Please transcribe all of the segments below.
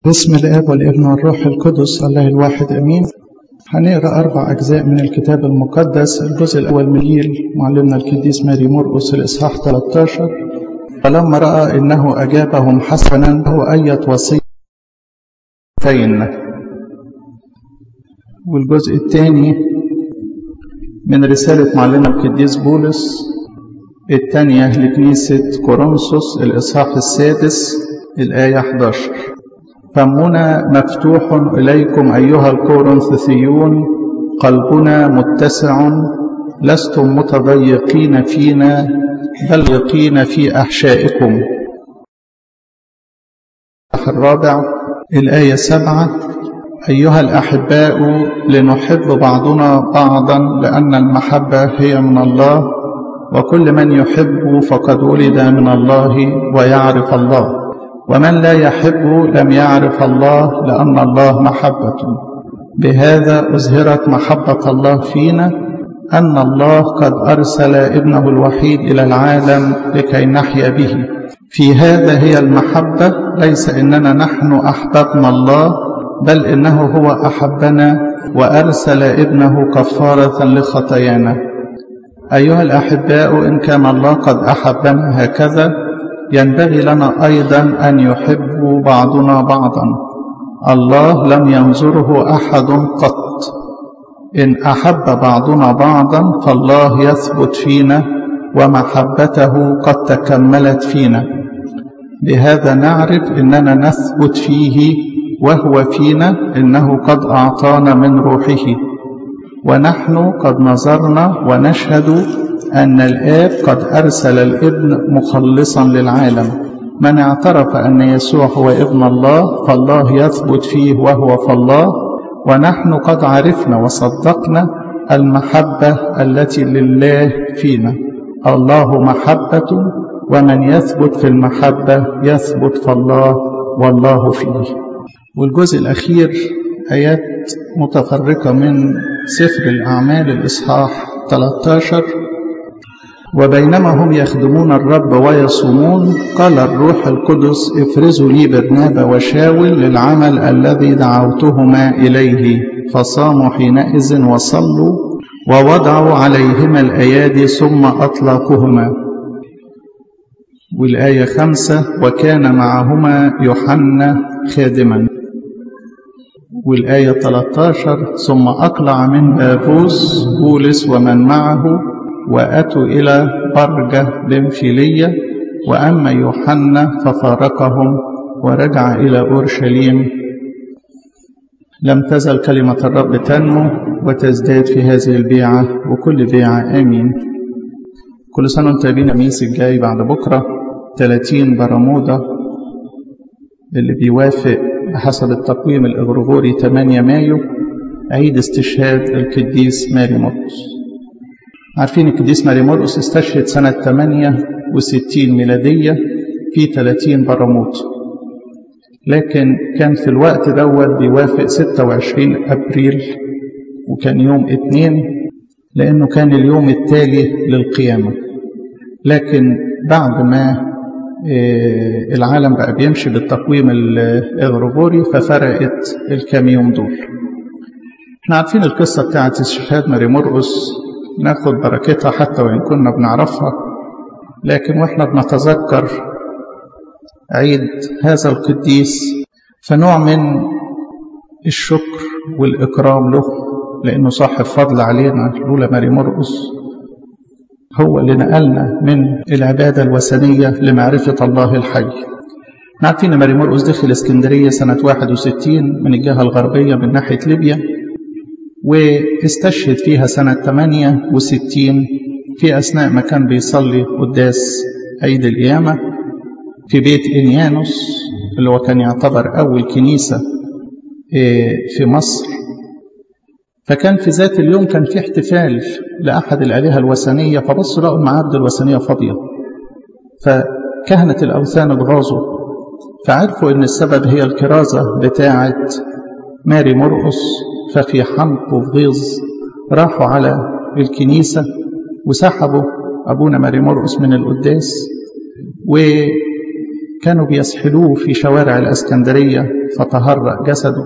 باسم الاب والابن والروح القدس الله الواحد امين هنقرا اربع اجزاء من الكتاب المقدس الجزء الاول من الانجيل معلمنا القديس ماري مرقس الاصحاح 13 فلما راى انه اجابهم حسنا له اية وصيه والجزء الثاني من رسالة معلمنا القديس بولس الثانية لكنيسة كورنثوس الإصحاح السادس الآية 11 فمنا مفتوح إليكم أيها الكورنثيون قلبنا متسع لستم متضيقين فينا بل ضيقين في أحشائكم الرابع الآية سبعة أيها الأحباء لنحب بعضنا بعضا لأن المحبة هي من الله وكل من يحب فقد ولد من الله ويعرف الله ومن لا يحب لم يعرف الله لأن الله محبة بهذا أزهرت محبة الله فينا أن الله قد أرسل ابنه الوحيد إلى العالم لكي نحيا به في هذا هي المحبة ليس إننا نحن أحببنا الله بل إنه هو أحبنا وأرسل ابنه كفارة لخطايانا أيها الأحباء إن كان الله قد أحبنا هكذا ينبغي لنا أيضا أن يحب بعضنا بعضا الله لم ينظره أحد قط إن أحب بعضنا بعضا فالله يثبت فينا ومحبته قد تكملت فينا بهذا نعرف إننا نثبت فيه وهو فينا إنه قد أعطانا من روحه ونحن قد نظرنا ونشهد أن الآب قد أرسل الابن مخلصا للعالم من اعترف أن يسوع هو ابن الله فالله يثبت فيه وهو فالله ونحن قد عرفنا وصدقنا المحبة التي لله فينا الله محبة ومن يثبت في المحبة يثبت فالله والله فيه والجزء الأخير آيات متفرقة من سفر الأعمال الإصحاح 13 وبينما هم يخدمون الرب ويصومون قال الروح القدس افرزوا لي برنابا وشاول للعمل الذي دعوتهما إليه فصاموا حينئذ وصلوا ووضعوا عليهما الأيادي ثم أطلقهما والآية خمسة وكان معهما يوحنا خادما والآية 13 ثم أقلع من بابوس بولس ومن معه وأتوا إلى برجة بنفيلية وأما يوحنا ففارقهم ورجع إلى أورشليم لم تزل كلمة الرب تنمو وتزداد في هذه البيعة وكل بيعة آمين كل سنة وانتم طيبين الخميس الجاي بعد بكرة 30 برمودا اللي بيوافق بحسب التقويم الإغريغوري 8 مايو عيد استشهاد القديس ماري مرقس عارفين القديس ماري مرقس استشهد سنة 68 ميلادية في 30 برموت لكن كان في الوقت دوت بيوافق 26 أبريل وكان يوم اثنين لأنه كان اليوم التالي للقيامة لكن بعد ما العالم بقى بيمشي بالتقويم الإغريغوري ففرقت الكام يوم دول احنا عارفين القصة بتاعت استشهاد ماري مرقس ناخد بركتها حتى وإن كنا بنعرفها لكن وإحنا بنتذكر عيد هذا القديس فنوع من الشكر والإكرام له لأنه صاحب فضل علينا لولا ماري مرقس هو اللي نقلنا من العبادة الوثنية لمعرفة الله الحي عارفين ماري مرقس دخل اسكندرية سنة 61 من الجهة الغربية من ناحية ليبيا واستشهد فيها سنة 68 في أثناء ما كان بيصلي قداس عيد القيامة في بيت إنيانوس اللي هو كان يعتبر أول كنيسة في مصر فكان في ذات اليوم كان في احتفال لأحد الآلهة الوثنية فبصوا لقوا المعابد الوثنية فاضية فكهنة الأوثان اتغاظوا فعرفوا إن السبب هي الكرازة بتاعة ماري مرقس ففي حمق وغيظ راحوا على الكنيسة وسحبوا أبونا ماري مرقس من القداس كانوا بيسحلوه في شوارع الاسكندريه فتهرأ جسده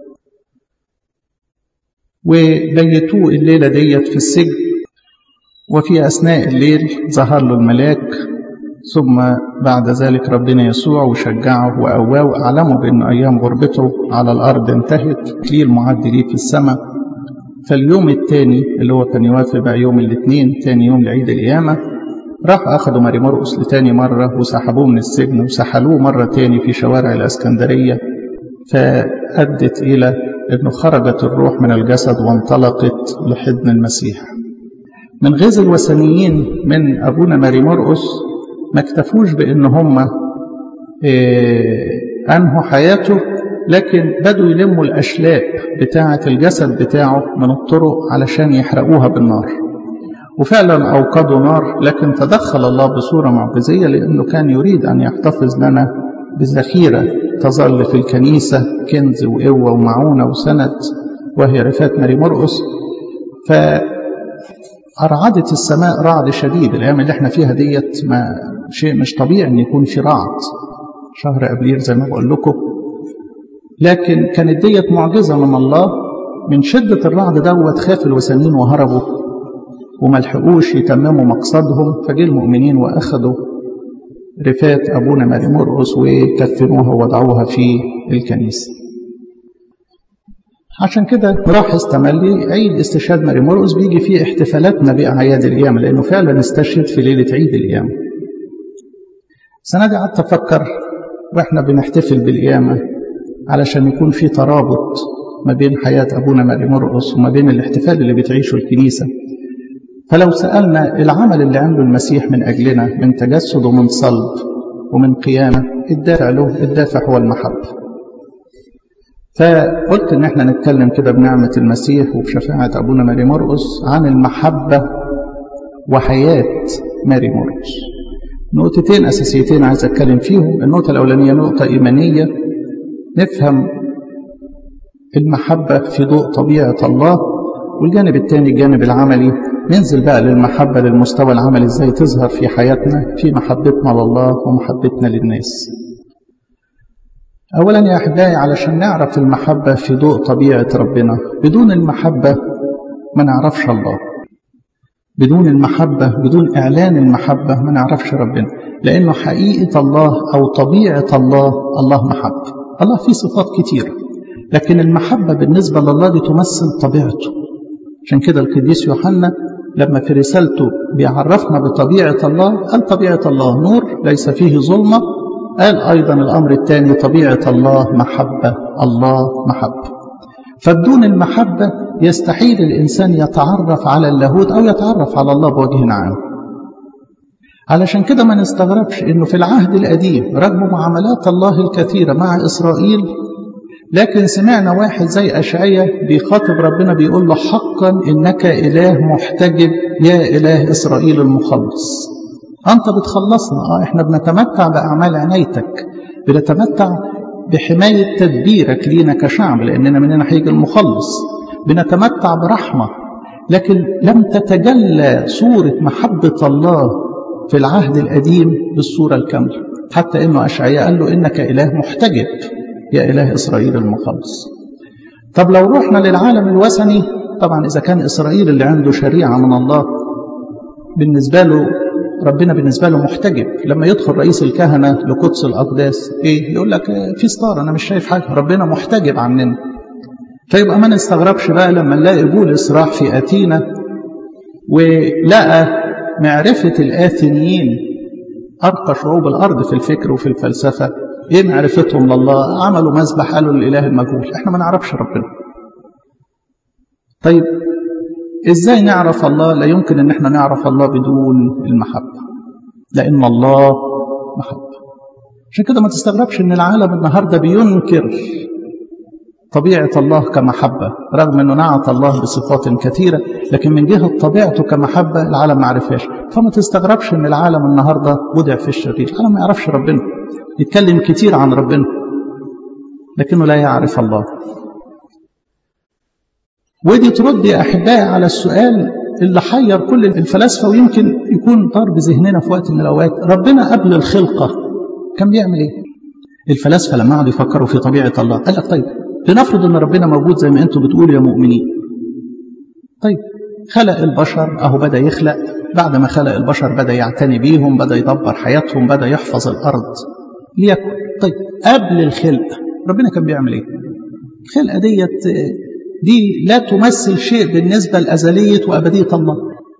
وبيتوه الليله ديت في السجن وفي اثناء الليل ظهر له الملاك ثم بعد ذلك ربنا يسوع وشجعه وقواه واعلمه بان ايام غربته على الارض انتهت تكليل معد ليه في السماء فاليوم الثاني اللي هو كان يوافق بقى يوم الاثنين ثاني يوم لعيد القيامه راح اخذوا ماري مرقس لتاني مره وسحبوه من السجن وسحلوه مره تاني في شوارع الاسكندريه فادت الى انه خرجت الروح من الجسد وانطلقت لحضن المسيح من غيظ الوثنيين من ابونا ماري مرقس ما اكتفوش بان هم إيه انهوا حياته لكن بدوا يلموا الاشلاء بتاعه الجسد بتاعه من الطرق علشان يحرقوها بالنار وفعلا اوقدوا نار لكن تدخل الله بصوره معجزيه لانه كان يريد ان يحتفظ لنا بذخيره تظل في الكنيسه كنز وقوه ومعونه وسند وهي رفات ماري مرقس ف أرعدت السماء رعد شديد الأيام اللي احنا فيها ديت ما شيء مش طبيعي إن يكون في رعد شهر أبريل زي ما بقول لكم لكن كانت ديت معجزة من الله من شدة الرعد دوت خاف الوثنيين وهربوا وما لحقوش يتمموا مقصدهم فجه المؤمنين وأخذوا رفات أبونا ماري مرقس وكفنوها ووضعوها في الكنيسة عشان كده راح استملي عيد استشهاد ماري مرقس بيجي فيه احتفالاتنا بأعياد القيامة لأنه فعلا استشهد في ليلة عيد القيامة السنة دي قعدت أفكر وإحنا بنحتفل بالقيامة علشان يكون في ترابط ما بين حياة أبونا ماري مرقس وما بين الاحتفال اللي بتعيشه الكنيسة فلو سألنا العمل اللي عمله المسيح من أجلنا من تجسد ومن صلب ومن قيامة الدافع له الدافع هو المحبة فقلت ان احنا نتكلم كده بنعمة المسيح وبشفاعة ابونا ماري مرقس عن المحبة وحياة ماري مرقس نقطتين اساسيتين عايز اتكلم فيهم النقطة الاولانية نقطة ايمانية نفهم المحبة في ضوء طبيعة الله والجانب الثاني الجانب العملي ننزل بقى للمحبة للمستوى العملي ازاي تظهر في حياتنا في محبتنا لله ومحبتنا للناس أولا يا أحبائي علشان نعرف المحبة في ضوء طبيعة ربنا بدون المحبة ما نعرفش الله بدون المحبة بدون إعلان المحبة ما نعرفش ربنا لأنه حقيقة الله أو طبيعة الله الله محبة الله فيه صفات كتيرة لكن المحبة بالنسبة لله دي تمثل طبيعته عشان كده القديس يوحنا لما في رسالته بيعرفنا بطبيعة الله قال طبيعة الله نور ليس فيه ظلمة قال أيضا الأمر الثاني طبيعة الله محبة الله محبة فبدون المحبة يستحيل الإنسان يتعرف على اللاهوت أو يتعرف على الله بوجه عام علشان كده ما نستغربش انه في العهد القديم رغم معاملات الله الكثيرة مع إسرائيل لكن سمعنا واحد زي أشعية بيخاطب ربنا بيقول له حقا إنك إله محتجب يا إله إسرائيل المخلص أنت بتخلصنا آه إحنا بنتمتع بأعمال عنايتك بنتمتع بحماية تدبيرك لينا كشعب لأننا مننا هيجي المخلص بنتمتع برحمة لكن لم تتجلى صورة محبة الله في العهد القديم بالصورة الكاملة حتى إنه أشعياء قال له إنك إله محتجب يا إله إسرائيل المخلص طب لو رحنا للعالم الوثني طبعا إذا كان إسرائيل اللي عنده شريعة من الله بالنسبة له ربنا بالنسبة له محتجب لما يدخل رئيس الكهنة لقدس الأقداس إيه يقول لك في ستار أنا مش شايف حاجة ربنا محتجب عننا فيبقى ما نستغربش بقى لما نلاقي بولس راح في أتينا ولقى معرفة الآثنيين أرقى شعوب الأرض في الفكر وفي الفلسفة إيه معرفتهم لله عملوا مذبح قالوا للإله المجهول إحنا ما نعرفش ربنا طيب إزاي نعرف الله لا يمكن أن احنا نعرف الله بدون المحبة لأن الله محبة عشان كده ما تستغربش أن العالم النهاردة بينكر طبيعة الله كمحبة رغم أنه نعت الله بصفات كثيرة لكن من جهة طبيعته كمحبة العالم ما عرفهاش فما تستغربش أن العالم النهاردة بدع في الشرير العالم ما يعرفش ربنا يتكلم كتير عن ربنا لكنه لا يعرف الله ودي ترد يا أحبائي على السؤال اللي حير كل الفلاسفة ويمكن يكون طار بذهننا في وقت من الأوقات ربنا قبل الخلقة كان بيعمل ايه الفلاسفه لما قعدوا يفكروا في طبيعه الله قال لك طيب لنفرض ان ربنا موجود زي ما انتم بتقولوا يا مؤمنين طيب خلق البشر اهو بدا يخلق بعد ما خلق البشر بدا يعتني بيهم بدا يدبر حياتهم بدا يحفظ الارض ليكن طيب قبل الخلق ربنا كان بيعمل ايه الخلقه ديت دي لا تمثل شيء بالنسبه لازليه وابديه الله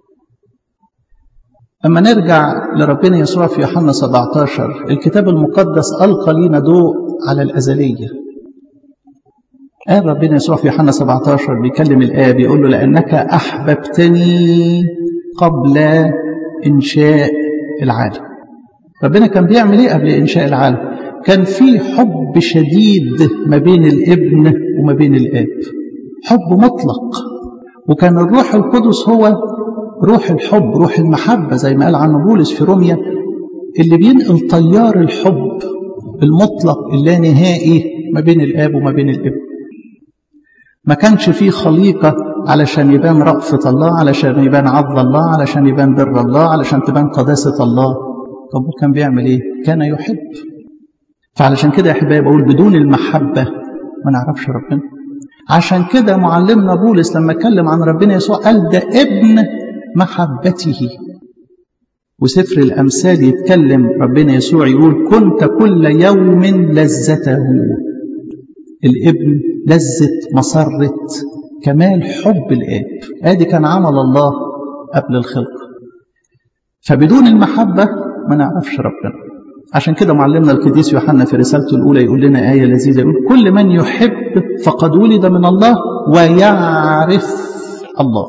أما نرجع لربنا يسوع في يوحنا 17 الكتاب المقدس ألقى لنا ضوء على الأزلية قال ربنا يسوع في يوحنا 17 بيكلم الآب يقول له لأنك أحببتني قبل إنشاء العالم ربنا كان بيعمل إيه قبل إنشاء العالم كان في حب شديد ما بين الابن وما بين الآب حب مطلق وكان الروح القدس هو روح الحب روح المحبة زي ما قال عنه بولس في روميا اللي بينقل طيار الحب المطلق اللانهائي ما بين الآب وما بين الابن ما كانش فيه خليقة علشان يبان رأفة الله علشان يبان عدل الله علشان يبان بر الله علشان تبان قداسة الله طب كان بيعمل ايه كان يحب فعلشان كده يا احبائي بقول بدون المحبة ما نعرفش ربنا عشان كده معلمنا بولس لما اتكلم عن ربنا يسوع قال ده ابن محبته وسفر الأمثال يتكلم ربنا يسوع يقول كنت كل يوم لذته الابن لذة مسرة كمال حب الآب آدي كان عمل الله قبل الخلق فبدون المحبة ما نعرفش ربنا عشان كده معلمنا القديس يوحنا في رسالته الأولى يقول لنا آية لذيذة يقول كل من يحب فقد ولد من الله ويعرف الله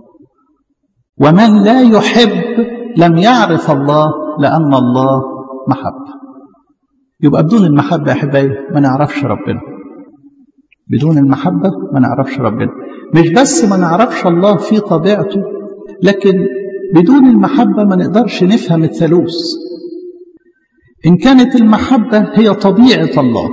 ومن لا يحب لم يعرف الله لأن الله محبة يبقى بدون المحبة يا أحبائي ما نعرفش ربنا بدون المحبة ما نعرفش ربنا مش بس ما نعرفش الله في طبيعته لكن بدون المحبة ما نقدرش نفهم الثالوث إن كانت المحبة هي طبيعة الله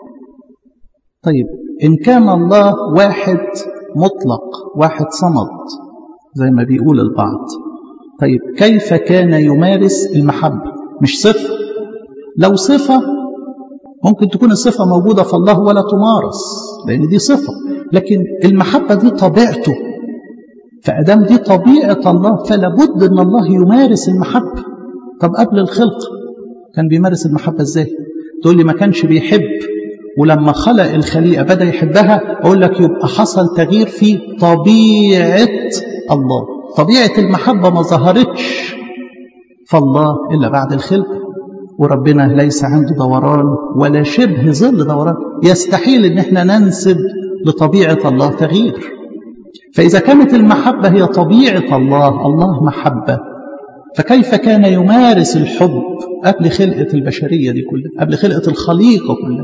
طيب إن كان الله واحد مطلق واحد صمد زي ما بيقول البعض طيب كيف كان يمارس المحبة مش صفة لو صفة ممكن تكون الصفة موجودة في الله ولا تمارس لأن دي صفة لكن المحبة دي طبيعته فأدام دي طبيعة الله فلا بد أن الله يمارس المحبة طب قبل الخلق كان بيمارس المحبة ازاي تقول لي ما كانش بيحب ولما خلق الخليقة بدأ يحبها أقول لك يبقى حصل تغيير في طبيعة الله طبيعة المحبة ما ظهرتش فالله إلا بعد الخلق وربنا ليس عنده دوران ولا شبه ظل دوران يستحيل ان احنا ننسب لطبيعة الله تغيير فإذا كانت المحبة هي طبيعة الله الله محبة فكيف كان يمارس الحب قبل خلقة البشرية دي كلها قبل خلقة الخليقة كلها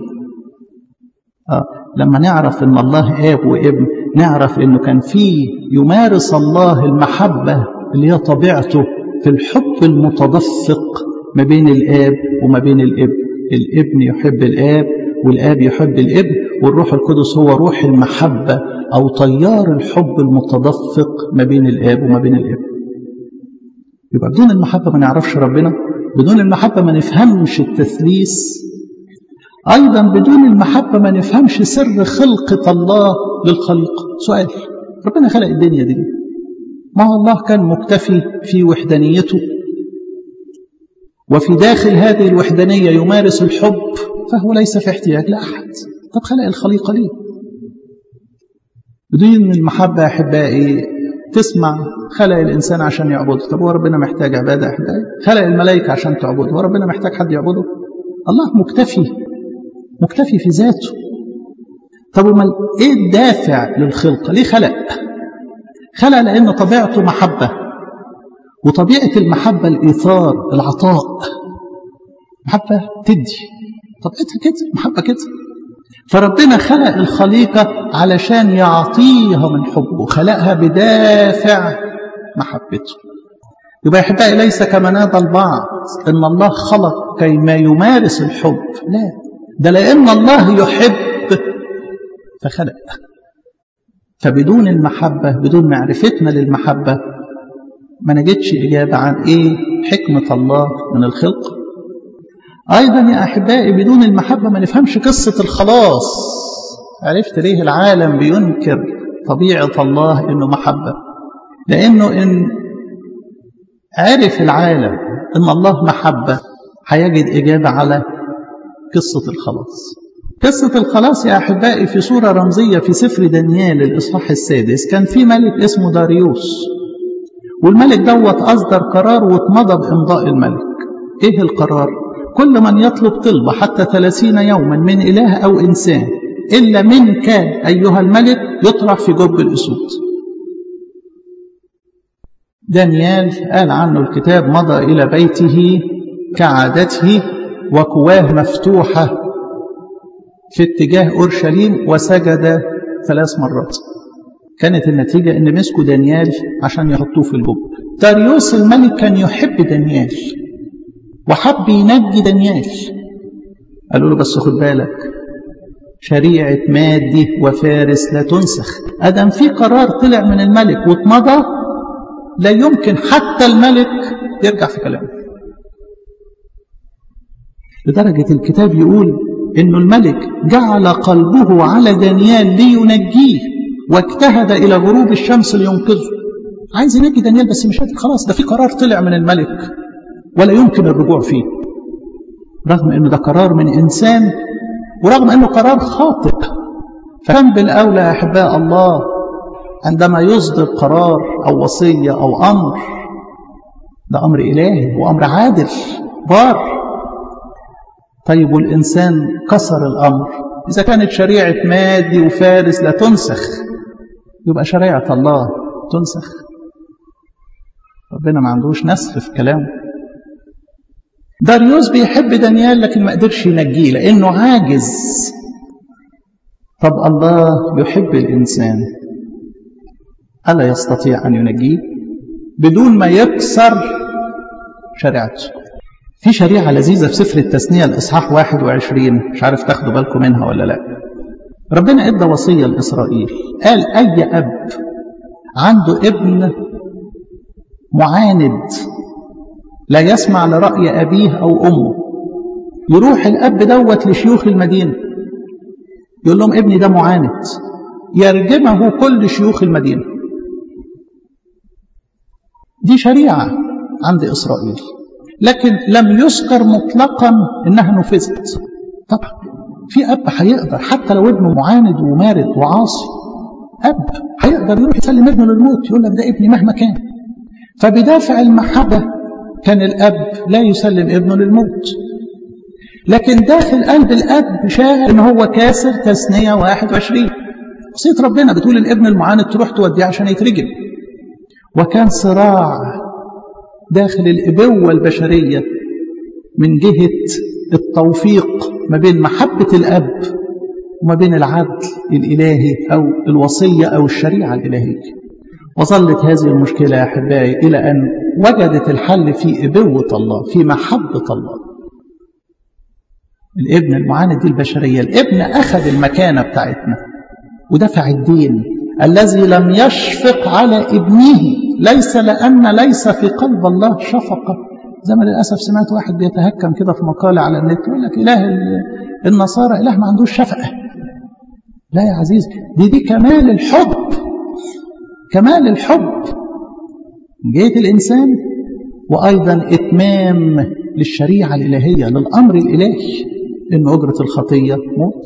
آه. لما نعرف ان الله اب وابن نعرف انه كان فيه يمارس الله المحبة اللي هي طبيعته في الحب المتدفق ما بين الاب وما بين الابن الابن يحب الاب والاب يحب الابن والروح القدس هو روح المحبة او طيار الحب المتدفق ما بين الاب وما بين الابن يبقى بدون المحبة ما نعرفش ربنا بدون المحبة ما نفهمش التثليث أيضا بدون المحبة ما نفهمش سر خلقة الله للخليقة سؤال ربنا خلق الدنيا دي ما الله كان مكتفي في وحدانيته وفي داخل هذه الوحدانية يمارس الحب فهو ليس في احتياج لأحد طب خلق الخليقة ليه بدون المحبة يا أحبائي تسمع خلق الإنسان عشان يعبده طب هو ربنا محتاج عبادة أحبائي خلق الملائكة عشان تعبده هو ربنا محتاج حد يعبده الله مكتفي مكتفي في ذاته طب امال ايه الدافع للخلقه ليه خلق خلق لان طبيعته محبه وطبيعه المحبه الايثار العطاء محبه تدي طبيعتها كده محبه كده فربنا خلق الخليقه علشان يعطيها من حبه خلقها بدافع محبته يبقى يا احبائي ليس كما نادى البعض ان الله خلق كيما يمارس الحب لا ده لأن الله يحب فخلق فبدون المحبة بدون معرفتنا للمحبة ما نجدش إجابة عن إيه حكمة الله من الخلق أيضا يا أحبائي بدون المحبة ما نفهمش قصة الخلاص عرفت ليه العالم بينكر طبيعة الله إنه محبة لأنه إن عرف العالم إن الله محبة هيجد إجابة على قصة الخلاص قصة الخلاص يا أحبائي في صورة رمزية في سفر دانيال الإصحاح السادس كان في ملك اسمه داريوس والملك دوت أصدر قرار واتمضى بإمضاء الملك إيه القرار؟ كل من يطلب طلبة حتى ثلاثين يوما من إله أو إنسان إلا منك أيها الملك يطرح في جب الأسود دانيال قال عنه الكتاب مضى إلى بيته كعادته وكواه مفتوحة في اتجاه أورشليم وسجد ثلاث مرات كانت النتيجة أن مسكوا دانيال عشان يحطوه في الجب داريوس الملك كان يحب دانيال وحب ينجي دانيال قالوا له بس خد بالك شريعة مادي وفارس لا تنسخ أدم في قرار طلع من الملك واتمضى لا يمكن حتى الملك يرجع في كلامه لدرجة الكتاب يقول إنه الملك جعل قلبه على دانيال لينجيه واجتهد إلى غروب الشمس لينقذه عايز ينجي دانيال بس مش قادر خلاص ده في قرار طلع من الملك ولا يمكن الرجوع فيه رغم انه ده قرار من انسان ورغم انه قرار خاطئ فكان بالاولى يا احباء الله عندما يصدر قرار او وصيه او امر ده امر الهي وامر عادل بار طيب والانسان كسر الامر اذا كانت شريعه مادي وفارس لا تنسخ يبقى شريعه الله تنسخ ربنا ما عندوش نسخ في كلامه داريوس بيحب دانيال لكن ما قدرش ينجيه لانه عاجز طب الله يحب الانسان الا يستطيع ان ينجيه بدون ما يكسر شريعته في شريعه لذيذه في سفر التثنيه الاصحاح 21 مش عارف تاخدوا بالكم منها ولا لا ربنا ادى وصيه لاسرائيل قال اي اب عنده ابن معاند لا يسمع لرأي أبيه أو أمه يروح الأب دوت لشيوخ المدينة يقول لهم ابني ده معاند يرجمه كل شيوخ المدينة دي شريعة عند إسرائيل لكن لم يذكر مطلقا إنها نفذت طبعا في أب هيقدر حتى لو ابنه معاند ومارد وعاصي أب هيقدر يروح يسلم ابنه للموت يقول لك ده ابني مهما كان فبدافع المحبة كان الأب لا يسلم ابنه للموت لكن داخل قلب الأب شاعر إن هو كاسر تثنية 21 وصية ربنا بتقول الابن المعاند تروح توديه عشان يترجم وكان صراع داخل الإبوة البشرية من جهة التوفيق ما بين محبة الأب وما بين العدل الإلهي أو الوصية أو الشريعة الإلهية وظلت هذه المشكلة يا أحبائي إلى أن وجدت الحل في إبوة الله في محبة الله الابن المعاند دي البشرية الابن أخذ المكانة بتاعتنا ودفع الدين الذي لم يشفق على ابنه ليس لأن ليس في قلب الله شفقة زي ما للأسف سمعت واحد بيتهكم كده في مقالة على النت يقول لك إله النصارى إله ما عندوش شفقة لا يا عزيز دي دي كمال الحب كمال الحب جهة الإنسان وأيضا إتمام للشريعة الإلهية للأمر الإلهي إن أجرة الخطية موت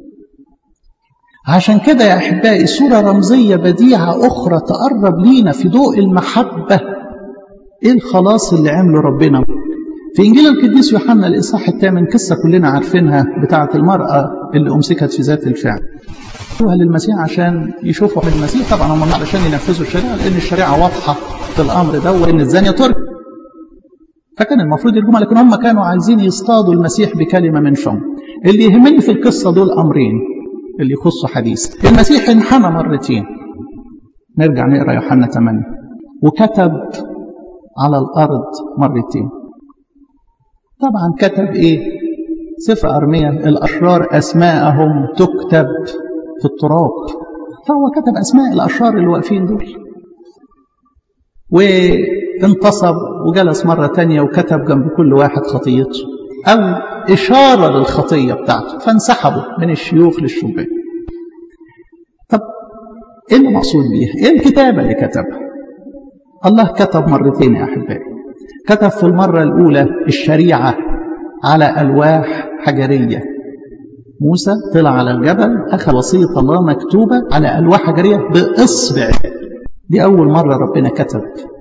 عشان كده يا أحبائي صورة رمزية بديعة أخرى تقرب لينا في ضوء المحبة إيه الخلاص اللي عمله ربنا في إنجيل القديس يوحنا الإصحاح الثامن قصة كلنا عارفينها بتاعة المرأة اللي أمسكت في ذات الفعل يروحوا للمسيح عشان يشوفوا المسيح طبعا هم علشان ينفذوا الشريعة لأن الشريعة واضحة في الأمر ده وإن الزانية ترك فكان المفروض يرجمها لكن هم كانوا عايزين يصطادوا المسيح بكلمة من فم اللي يهمني في القصة دول أمرين اللي يخصوا حديث المسيح انحنى مرتين نرجع نقرا يوحنا 8 وكتب على الأرض مرتين طبعا كتب إيه سفر أرميا الأشرار أسماءهم تكتب في التراب فهو كتب أسماء الأشرار اللي واقفين دول وانتصب وجلس مرة تانية وكتب جنب كل واحد خطيته أو إشارة للخطية بتاعته فانسحبوا من الشيوخ للشبان طب إيه اللي مقصود بيها؟ إيه الكتابة اللي كتبها؟ الله كتب مرتين يا أحبائي كتب في المرة الأولى الشريعة على ألواح حجرية موسى طلع على الجبل أخذ وصية الله مكتوبة على ألواح حجرية بإصبع دي أول مرة ربنا كتب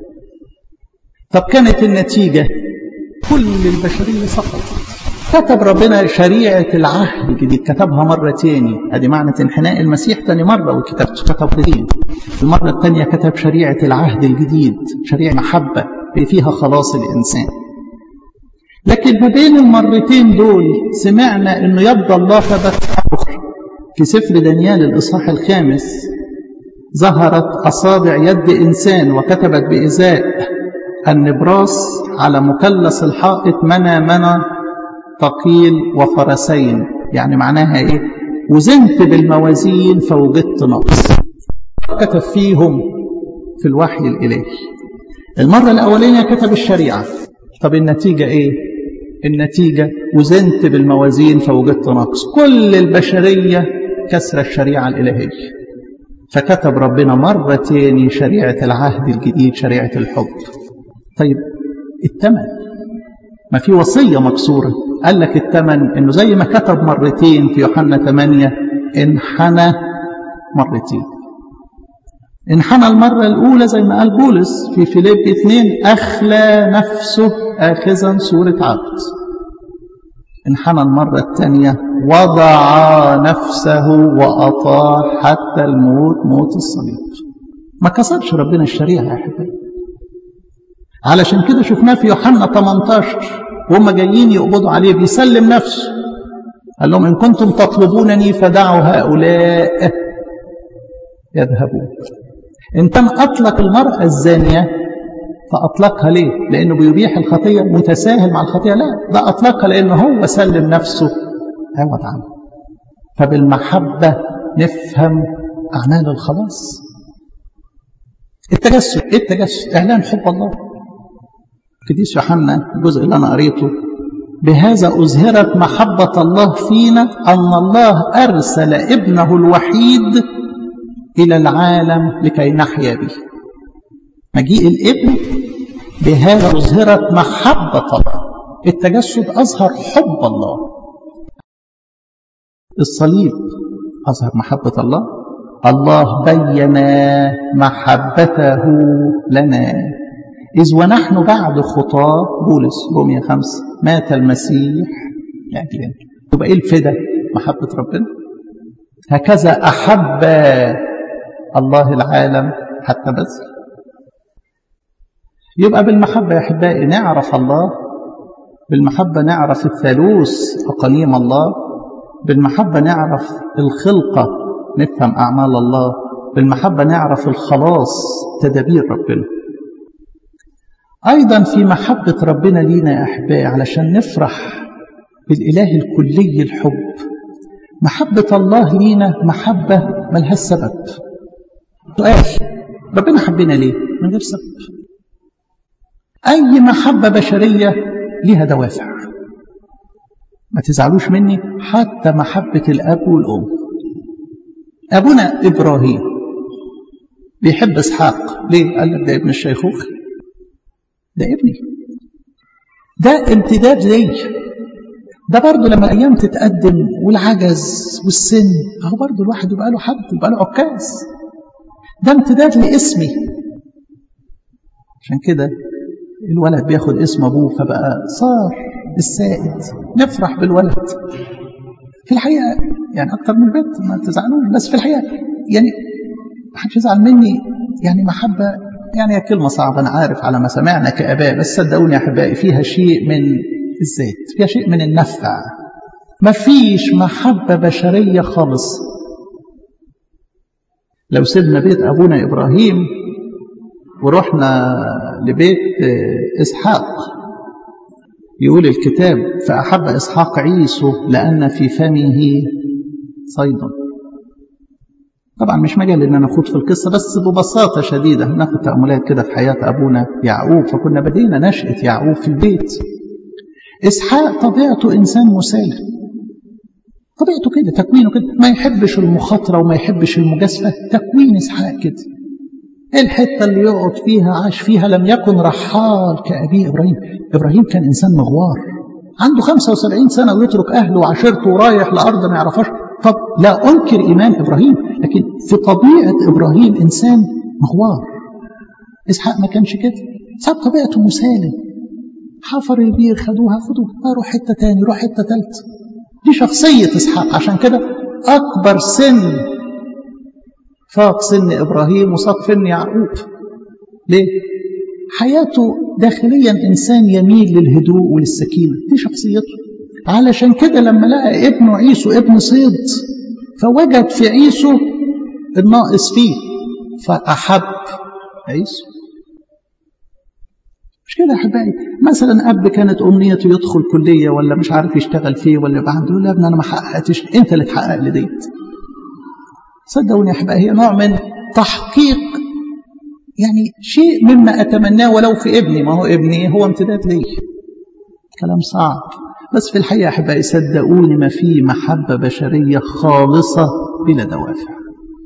طب كانت النتيجة كل البشرية سقطت كتب ربنا شريعة العهد الجديد كتبها مرة تاني ادي معنى انحناء المسيح تاني مرة وكتبته كتب مرتين المرة الثانية كتب شريعة العهد الجديد شريعة محبة فيها خلاص الإنسان لكن ما بين المرتين دول سمعنا انه يبدو الله ثبت اخر في سفر دانيال الاصحاح الخامس ظهرت اصابع يد انسان وكتبت بازاء النبراس على مثلث الحائط منى منى ثقيل وفرسين يعني معناها ايه وزنت بالموازين فوجدت نقص كتب فيهم في الوحي الالهي المره الاولانيه كتب الشريعه طب النتيجه ايه النتيجه وزنت بالموازين فوجدت نقص كل البشريه كسر الشريعه الالهيه فكتب ربنا مره تاني شريعه العهد الجديد شريعه الحب طيب الثمن ما في وصيه مكسوره قال لك الثمن انه زي ما كتب مرتين في يوحنا 8 انحنى مرتين انحنى المرة الأولى زي ما قال بولس في فيليب 2 أخلى نفسه آخذا صورة عبد انحنى المرة الثانية وضع نفسه وأطاع حتى الموت موت الصليب ما كسرش ربنا الشريعة يا حبيبي علشان كده شفناه في يوحنا 18 وهم جايين يقبضوا عليه بيسلم نفسه قال لهم إن كنتم تطلبونني فدعوا هؤلاء يذهبون إن كان أطلق المرأة الزانية فأطلقها ليه؟ لأنه بيبيح الخطية متساهل مع الخطية لا ده أطلقها لأنه هو سلم نفسه عوض عنه فبالمحبة نفهم أعمال الخلاص التجسد إيه التجسد؟ إعلان حب الله قديس يوحنا الجزء اللي أنا قريته بهذا أظهرت محبة الله فينا أن الله أرسل ابنه الوحيد إلى العالم لكي نحيا به مجيء الابن بهذا أظهرت محبة الله التجسد أظهر حب الله الصليب أظهر محبة الله الله بين محبته لنا إذ ونحن بعد خطاة بولس رومية خمسة مات المسيح لأجلنا يبقى إيه الفدا محبة ربنا هكذا أحب الله العالم حتى بذل يبقى بالمحبة يا أحبائي نعرف الله بالمحبة نعرف الثالوث أقانيم الله بالمحبة نعرف الخلقة نفهم أعمال الله بالمحبة نعرف الخلاص تدابير ربنا أيضا في محبة ربنا لينا يا أحبائي علشان نفرح بالإله الكلي الحب محبة الله لينا محبة ملهاش سبب سؤال ربنا حبنا ليه من غير سبب أي محبة بشرية ليها دوافع ما تزعلوش مني حتى محبة الأب والأم أبونا إبراهيم بيحب إسحاق ليه؟ قال لك ده ابن الشيخوخ ده ابني ده امتداد لي ده برضه لما الأيام تتقدم والعجز والسن أهو برضه الواحد يبقى له حد يبقى له عكاز ده امتداد لاسمي عشان كده الولد بياخد اسم ابوه فبقى صار السائد نفرح بالولد في الحقيقه يعني اكتر من البنت ما تزعلوش بس في الحقيقه يعني ما حدش يزعل مني يعني محبه يعني هي كلمه صعبه انا عارف على ما سمعنا كاباء بس صدقوني يا احبائي فيها شيء من الذات فيها شيء من النفع ما فيش محبه بشريه خالص لو سيبنا بيت ابونا ابراهيم ورحنا لبيت إسحاق يقول الكتاب فأحب إسحاق عيسو لأن في فمه صيد طبعا مش مجال ان انا اخوض في القصه بس ببساطه شديده ناخد تاملات كده في حياه ابونا يعقوب فكنا بدينا نشاه يعقوب في البيت إسحاق طبيعته إنسان مسالم طبيعته كده تكوينه كده ما يحبش المخاطرة وما يحبش المجازفة تكوين إسحاق كده الحتة اللي يقعد فيها عاش فيها لم يكن رحال كأبيه إبراهيم إبراهيم كان إنسان مغوار عنده 75 سنة ويترك أهله وعشيرته ورايح لأرض ما يعرفهاش طب لا أنكر إيمان إبراهيم لكن في طبيعة إبراهيم إنسان مغوار إسحاق ما كانش كده إسحاق طبيعته مسالم حفر البير خدوها خدوها روح حتة تاني روح حتة تالت دي شخصية إسحاق عشان كده أكبر سن فاق سن إبراهيم وصاق سن يعقوب ليه؟ حياته داخليا إنسان يميل للهدوء وللسكينة دي شخصيته علشان كده لما لقى ابنه عيسو ابن صيد فوجد في عيسو الناقص فيه فأحب عيسو مش كده يا احبائي مثلا اب كانت امنيته يدخل كليه ولا مش عارف يشتغل فيه ولا يبقى عنده لا يا ابني انا ما حققتش انت اللي تحقق لي ديت صدقوني يا احبائي هي نوع من تحقيق يعني شيء مما اتمناه ولو في ابني ما هو ابني هو امتداد لي كلام صعب بس في الحقيقه يا احبائي صدقوني ما في محبه بشريه خالصه بلا دوافع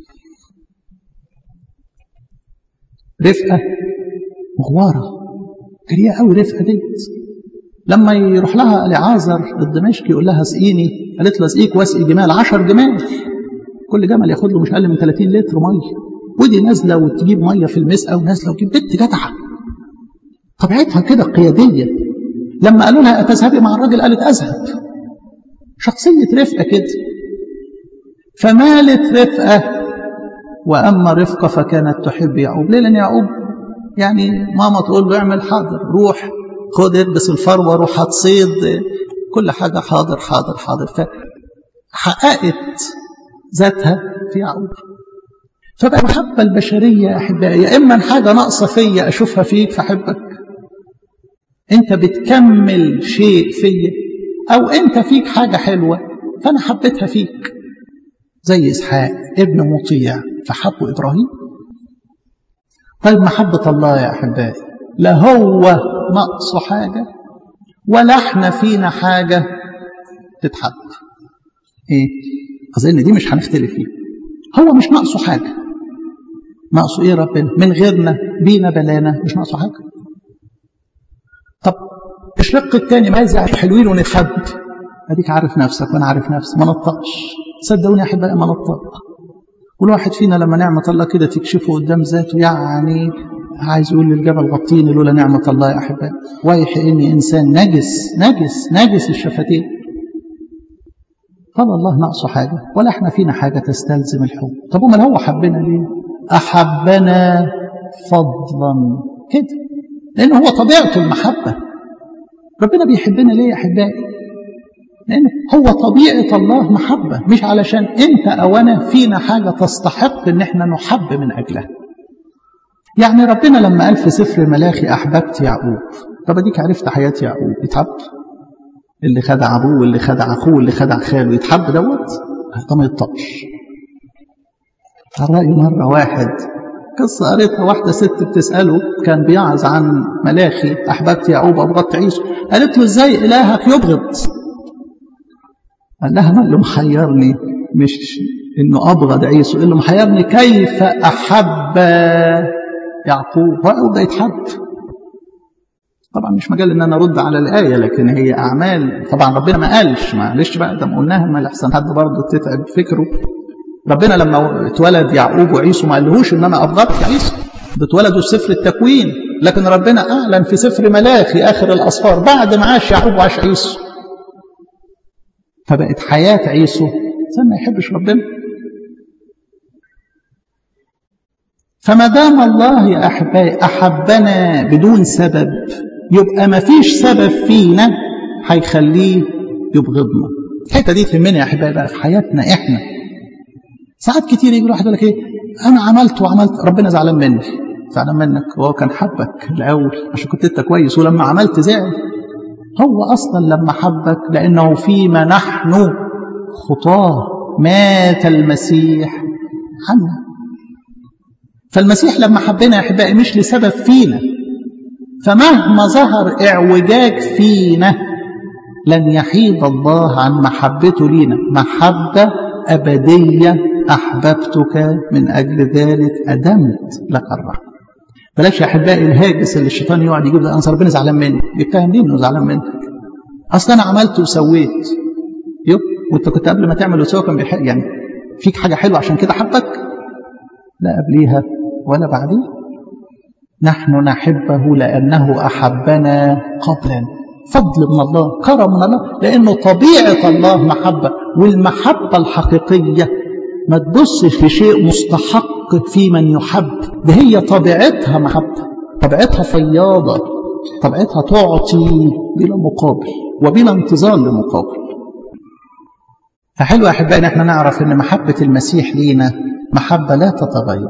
رفقه مغواره جريئة قوي رفقة ديت لما يروح لها لعازر الدمشقي يقول لها اسقيني قالت له اسقيك واسقي جمال 10 جمال كل جمل ياخد له مش اقل من 30 لتر ميه ودي نازله وتجيب ميه في المسقى ونازله وتجيب بنت جدعه طبيعتها كده قياديه لما قالوا لها اتذهبي مع الراجل قالت اذهب شخصيه رفقه كده فمالت رفقه واما رفقه فكانت تحب يعقوب ليه لان يعقوب يعني ماما تقول له اعمل حاضر روح خد البس الفروه روح هتصيد كل حاجه حاضر حاضر حاضر فحققت ذاتها في يعقوب فبقى المحبة البشرية يا أحبائي يا إما حاجة ناقصة فيا أشوفها فيك فأحبك أنت بتكمل شيء فيا أو أنت فيك حاجة حلوة فأنا حبيتها فيك زي إسحاق ابن مطيع فحبه إبراهيم طيب محبة الله يا أحبائي لا هو نقصه حاجة ولا احنا فينا حاجة تتحب ايه أظن دي مش هنختلف فيها هو مش ناقصه حاجة ناقصه ايه ربنا من غيرنا بينا بلانا مش ناقصه حاجة طب الشق الثاني ماذا حلوين ونتحب اديك عارف نفسك وانا عارف نفسي ما نطقش صدقوني يا احبائي ما نطق والواحد فينا لما نعمة الله كده تكشفه قدام ذاته يعني عايز يقول للجبل غطيني لولا نعمة الله يا أحبائي وايح إني إنسان نجس نجس نجس الشفتين قال الله ناقصه حاجة ولا احنا فينا حاجة تستلزم الحب طب امال هو حبنا ليه أحبنا فضلا كده لأنه هو طبيعته المحبة ربنا بيحبنا ليه يا أحبائي لأن هو طبيعة الله محبة مش علشان أنت أو أنا فينا حاجة تستحق أن احنا نحب من أجلها يعني ربنا لما قال في سفر ملاخي أحببت يعقوب طب أديك عرفت حياة يعقوب يتحب اللي خدع أبوه واللي خدع أخوه واللي خدع خاله يتحب دوت ده ما يطقش على رأي مرة واحد قصة قريتها واحدة ست بتسأله كان بيعظ عن ملاخي أحببت يعقوب أبغضت عيسو قالت له إزاي إلهك يبغض قال لها ما اللي محيرني مش انه ابغض عيسو اللي محيرني كيف احب يعقوب هو ده يتحب طبعا مش مجال ان انا ارد على الايه لكن هي اعمال طبعا ربنا ما قالش معلش بقى ده ما قلناها ما احسن حد برضه تتعب فكره ربنا لما اتولد يعقوب وعيسو ما قالهوش ان انا ابغضت عيسو ده اتولدوا في سفر التكوين لكن ربنا اعلن في سفر ملاخي اخر الاصفار بعد ما عاش يعقوب وعاش عيسو فبقت حياة عيسو زي ما يحبش ربنا فما دام الله يا أحبائي أحبنا بدون سبب يبقى ما فيش سبب فينا هيخليه يبغضنا الحته دي تهمنا يا أحبائي بقى في حياتنا إحنا ساعات كتير يجي واحد يقول لك إيه أنا عملت وعملت ربنا زعلان مني زعلان منك وهو كان حبك الأول عشان كنت أنت كويس ولما عملت زعل هو أصلا لما حبك لأنه فيما نحن خطاه مات المسيح عنا فالمسيح لما حبنا يا أحبائي مش لسبب فينا فمهما ظهر اعوجاج فينا لن يحيد الله عن محبته لينا محبة أبدية أحببتك من أجل ذلك أدمت لك الرحمة بلاش يا أحبائي الهاجس اللي الشيطان يقعد يجيب ده أنصر ربنا زعلان مني يتهم ليه إنه زعلان منك أصل أنا عملت وسويت يب وأنت كنت قبل ما تعمل وتسوي كان بيحق يعني فيك حاجة حلوة عشان كده حبك لا قبليها ولا بعديها نحن نحبه لأنه أحبنا قبلا فضل من الله كرم من الله لأنه طبيعة الله محبة والمحبة الحقيقية ما تبصش في شيء مستحق في من يحب ده هي طبيعتها محبة طبيعتها فياضة طبيعتها تعطي بلا مقابل وبلا انتظار لمقابل فحلو يا أحبائي إن احنا نعرف أن محبة المسيح لينا محبة لا تتغير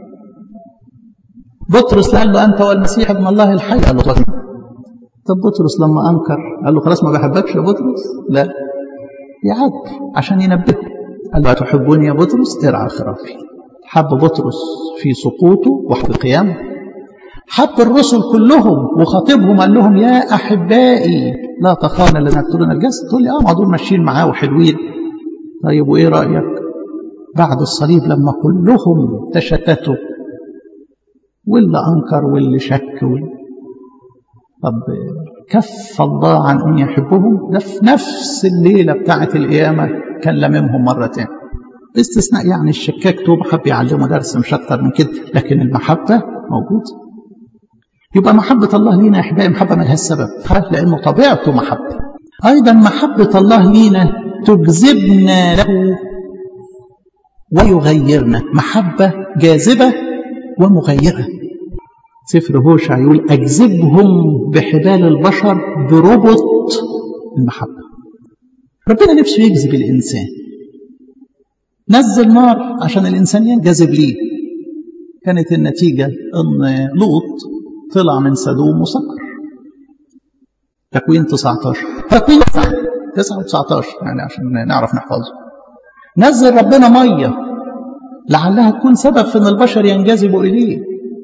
بطرس قال له أنت والمسيح ابن الله الحي قال له طب طب بطرس لما أنكر قال له خلاص ما بحبكش يا بطرس لا يعد عشان ينبهه قال له أتحبني يا بطرس ارعى خرافي حب بطرس في سقوطه وفي قيامه حب الرسل كلهم وخاطبهم قال لهم يا أحبائي لا تخافون الذين يقتلون الجسد تقول لي اه ما دول ماشيين معاه وحلوين طيب وإيه رأيك بعد الصليب لما كلهم تشتتوا واللي أنكر واللي شك واللي طب كف الله عن أن يحبهم ده في نفس الليلة بتاعة القيامة كان لممهم مرتين باستثناء يعني الشكاك توب حب يعلمه درس مش أكتر من كده لكن المحبة موجودة يبقى محبة الله لينا يا أحبائي محبة ملهاش سبب لأنه طبيعته محبة أيضا محبة الله لينا تجذبنا له ويغيرنا محبة جاذبة ومغيرة سفر هوشع يقول أجذبهم بحبال البشر بربط المحبة ربنا نفسه يجذب الإنسان نزل نار عشان الإنسان ينجذب ليه كانت النتيجة أن لوط طلع من سدوم وسكر تكوين 19 تكوين 9 و19 يعني عشان نعرف نحفظه نزل ربنا مية لعلها تكون سبب في أن البشر ينجذبوا إليه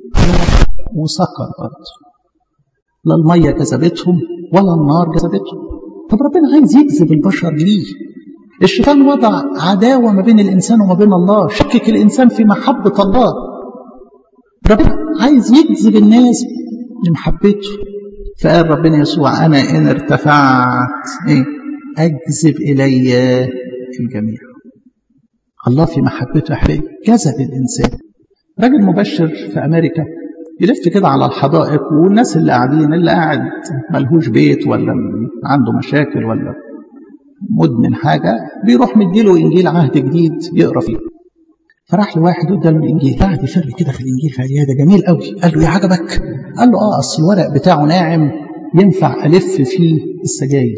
وسكر برضه لا المية جذبتهم ولا النار جذبتهم طب ربنا عايز يجذب البشر ليه الشيطان وضع عداوة ما بين الإنسان وما بين الله شكك الإنسان في محبة الله ربنا عايز يجذب الناس لمحبته فقال ربنا يسوع أنا إن ارتفعت إيه أجذب إلي الجميع الله في محبته حبيبي جذب الإنسان راجل مبشر في أمريكا يلف كده على الحدائق والناس اللي قاعدين اللي قاعد ملهوش بيت ولا عنده مشاكل ولا مدمن حاجة بيروح مديله إنجيل عهد جديد يقرأ فيه فراح لواحد قدام الإنجيل قاعد يفر كده في الإنجيل في ده جميل قوي قال له يا عجبك قال له آه أصل الورق بتاعه ناعم ينفع ألف فيه السجاير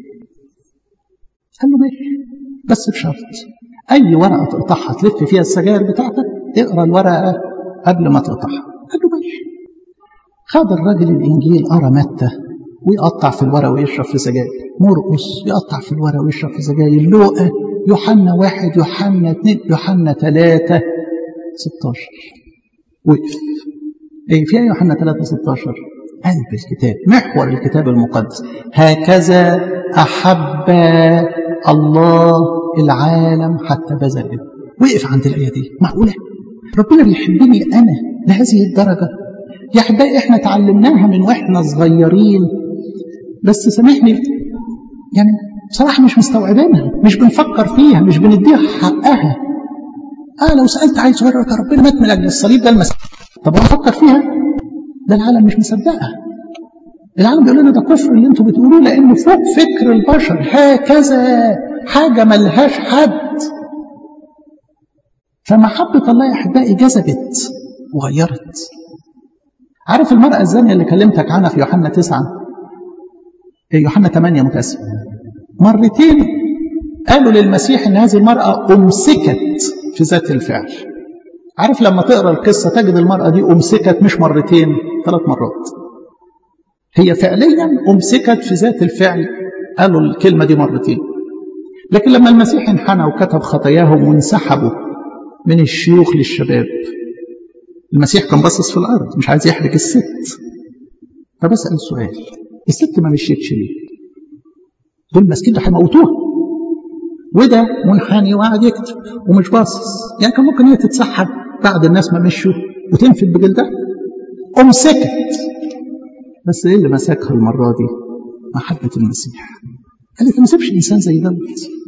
قال له ماشي بس بشرط أي ورقة تقطعها تلف فيها السجاير بتاعتك اقرأ الورقة قبل ما تقطعها قال له ماشي خد الراجل الإنجيل قرا متى ويقطع في الورق ويشرب في سجاير مرقص يقطع في الورق ويشرب في سجاير لوقا يوحنا واحد يوحنا اثنين يوحنا ثلاثة 16 وقف ايه فيها يوحنا 3 16 قلب الكتاب محور الكتاب المقدس هكذا أحب الله العالم حتى بذل ابنه وقف عند الآية دي معقولة ربنا بيحبني أنا لهذه الدرجة يا أحبائي إحنا تعلمناها من وإحنا صغيرين بس سامحني يعني بصراحة مش مستوعبينها مش بنفكر فيها مش بنديها حقها آه لو سألت عايز صغير يا ربنا مات من أجل الصليب ده المسيح طب أنا أفكر فيها ده العالم مش مصدقها العالم بيقول لنا ده كفر اللي انتوا بتقولوه لأنه فوق فكر البشر هكذا حاجة ملهاش حد فمحبة الله يا أحبائي جذبت وغيرت عارف المرأة الزانية اللي كلمتك عنها في يوحنا تسعة يوحنا 8 متأسف مرتين قالوا للمسيح ان هذه المرأة أمسكت في ذات الفعل عارف لما تقرأ القصة تجد المرأة دي أمسكت مش مرتين ثلاث مرات هي فعليا أمسكت في ذات الفعل قالوا الكلمة دي مرتين لكن لما المسيح انحنى وكتب خطاياهم وانسحبوا من الشيوخ للشباب المسيح كان باصص في الأرض مش عايز يحرج الست فبسأل سؤال الست ما مشيتش ليه دول ماسكين ده هيموتوها وده منحني وقاعد يكتب ومش باصص يعني كان ممكن هي تتسحب بعد الناس ما مشوا وتنفد بجلدها قوم سكت بس ايه اللي مسكها المره دي؟ محبه المسيح قالت ما سيبش انسان زي دوت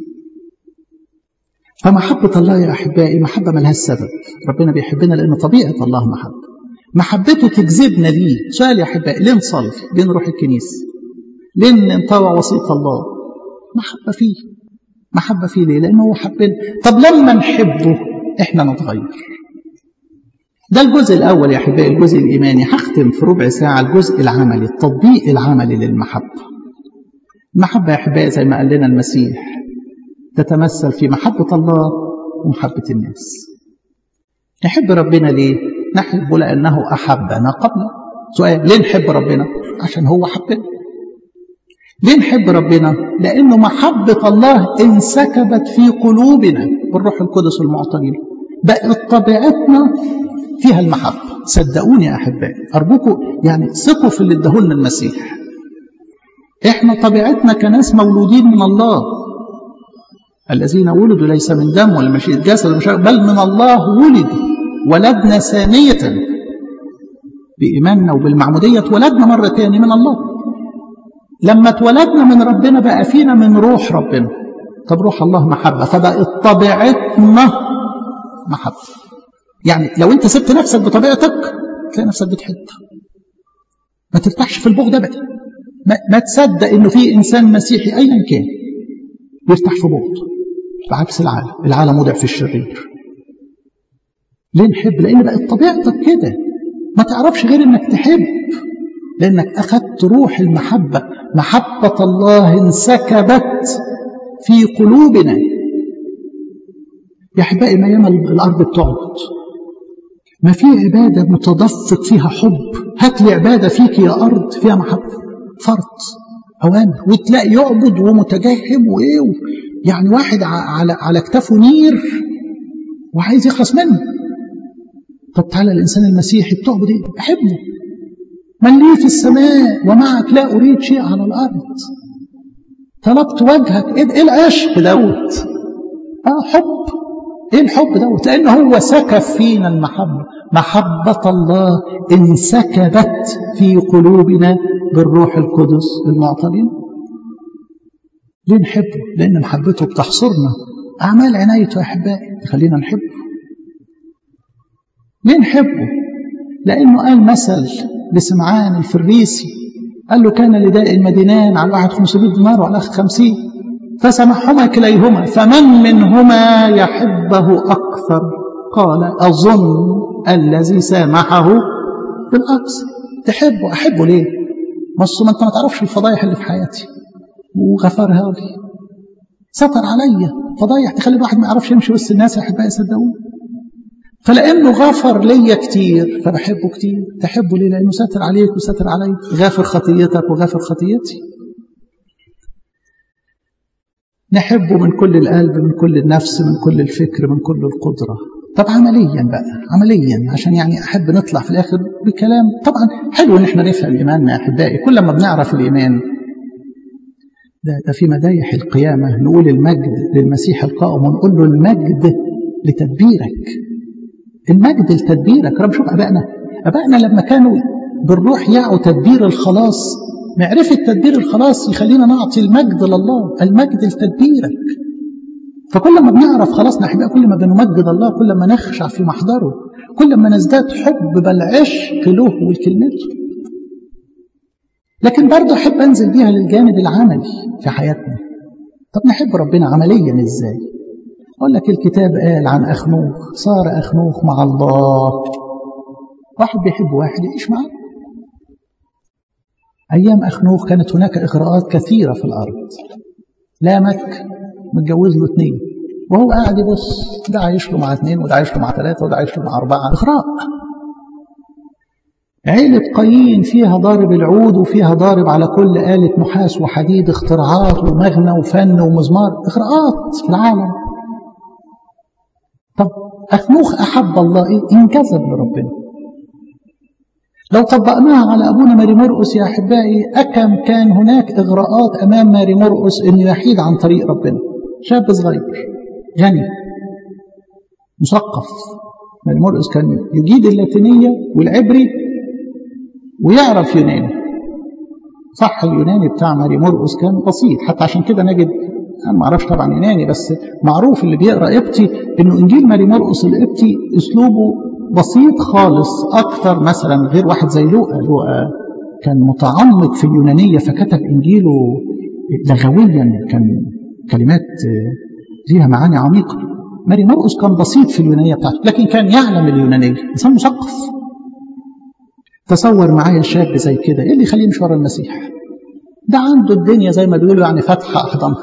فمحبة الله يا أحبائي محبة ملهاش سبب ربنا بيحبنا لأن طبيعة الله محبة محبته تجذبنا ليه سؤال يا أحبائي ليه نصلي ليه نروح الكنيسة ليه نطوع وصية الله محبة فيه محبة فيه ليه لأنه هو حبنا طب لما نحبه إحنا نتغير ده الجزء الأول يا أحبائي الجزء الإيماني هختم في ربع ساعة الجزء العملي التطبيق العملي للمحبة المحبة يا أحبائي زي ما قال لنا المسيح تتمثل في محبة الله ومحبة الناس نحب ربنا ليه؟ نحبه لأنه أحبنا قبل سؤال ليه نحب ربنا؟ عشان هو حبنا ليه نحب ربنا؟ لأنه محبة الله انسكبت في قلوبنا بالروح القدس المعطى لنا بقت طبيعتنا فيها المحبة صدقوني يا أحبائي أرجوكم يعني ثقوا في اللي اداهولنا المسيح إحنا طبيعتنا كناس مولودين من الله الذين ولدوا ليس من دم ولا مشيئة جسد بل من الله ولدوا ولدنا ثانية بإيماننا وبالمعمودية اتولدنا مرة تاني من الله لما اتولدنا من ربنا بقى فينا من روح ربنا طب روح الله محبة فبقت طبيعتنا محبة يعني لو انت سبت نفسك بطبيعتك تلاقي نفسك بتحب ما ترتاحش في البغض ابدا ما, ما تصدق انه في انسان مسيحي ايا كان يرتاح في بغض بعكس العالم العالم وضع في الشرير ليه نحب لان بقت طبيعتك كده ما تعرفش غير انك تحب لانك اخذت روح المحبه محبه الله انسكبت في قلوبنا يا احبائي ما ياما الارض بتقعد ما في عباده متدفق فيها حب هات لي عباده فيك يا ارض فيها محبه فرض اوامر وتلاقي يعبد ومتجهم وايه يعني واحد على على كتافه نير وعايز يخلص منه طب تعالى الانسان المسيحي بتعبد ايه؟ بحبه من لي في السماء ومعك لا اريد شيء على الارض طلبت وجهك ايه العشق دوت اه حب ايه الحب دوت لان هو سكب فينا المحبه محبه الله انسكبت في قلوبنا بالروح القدس المعطى لنا ليه نحبه؟ لأن محبته بتحصرنا أعمال عنايته يا أحبائي تخلينا نحبه ليه نحبه؟ لأنه قال مثل لسمعان الفريسي قال له كان لداء المدينان على واحد 500 دينار وعلى الآخر 50 فسمحهما كليهما فمن منهما يحبه أكثر قال أظن الذي سامحه بالأكثر تحبه أحبه ليه؟ بس ما أنت ما تعرفش الفضايح اللي في حياتي وغفرها لي ستر عليا فضايح تخلي الواحد ما يعرفش يمشي وسط الناس يا احبائي صدقوني فلانه غفر ليا كتير فبحبه كتير تحبه ليه لانه ساتر عليك وساتر علي غافر خطيتك وغافر خطيتي نحبه من كل القلب من كل النفس من كل الفكر من كل القدرة طب عمليا بقى عمليا عشان يعني أحب نطلع في الآخر بكلام طبعا حلو إن احنا نفهم إيماننا يا أحبائي كل ما بنعرف الإيمان ده, ده في مدايح القيامة نقول المجد للمسيح القائم ونقول له المجد لتدبيرك المجد لتدبيرك رب شوف أبائنا أبائنا لما كانوا بالروح يعوا تدبير الخلاص معرفة تدبير الخلاص يخلينا نعطي المجد لله المجد لتدبيرك فكل ما بنعرف خلاص نحبها كل ما بنمجد الله كل ما نخشع في محضره كل ما نزداد حب بل عشق له ولكلمته لكن برضه أحب أنزل بيها للجانب العملي في حياتنا طب نحب ربنا عمليا إزاي أقول لك الكتاب قال عن أخنوخ صار أخنوخ مع الله واحد بيحب واحد يعيش معاه أيام أخنوخ كانت هناك إغراءات كثيرة في الأرض لامك متجوز له اثنين وهو قاعد يبص ده عايش له مع اثنين وده عايش له مع ثلاثة وده عايش له مع أربعة إغراء عيلة قايين فيها ضارب العود وفيها ضارب على كل آلة نحاس وحديد اختراعات ومغنى وفن ومزمار إغراءات في العالم طب أخنوخ أحب الله إيه؟ انجذب لربنا لو طبقناها على أبونا ماري مرقس يا أحبائي أكم كان هناك إغراءات أمام ماري مرقس إنه يحيد عن طريق ربنا شاب صغير غني مثقف ماري مرقس كان يجيد اللاتينية والعبري ويعرف يوناني صح اليوناني بتاع ماري مرقس كان بسيط حتى عشان كده نجد انا ما اعرفش طبعا يوناني بس معروف اللي بيقرا قبطي انه انجيل ماري مرقس القبطي اسلوبه بسيط خالص اكتر مثلا غير واحد زي لوقا لوقا كان متعمق في اليونانيه فكتب انجيله لغويا كان كلمات ليها معاني عميقه ماري مرقس كان بسيط في اليونانيه بتاعته لكن كان يعلم اليونانيه انسان مثقف تصور معايا شاب زي كده ايه اللي يخليه يمشي ورا المسيح ده عنده الدنيا زي ما بيقولوا يعني فاتحه احضانها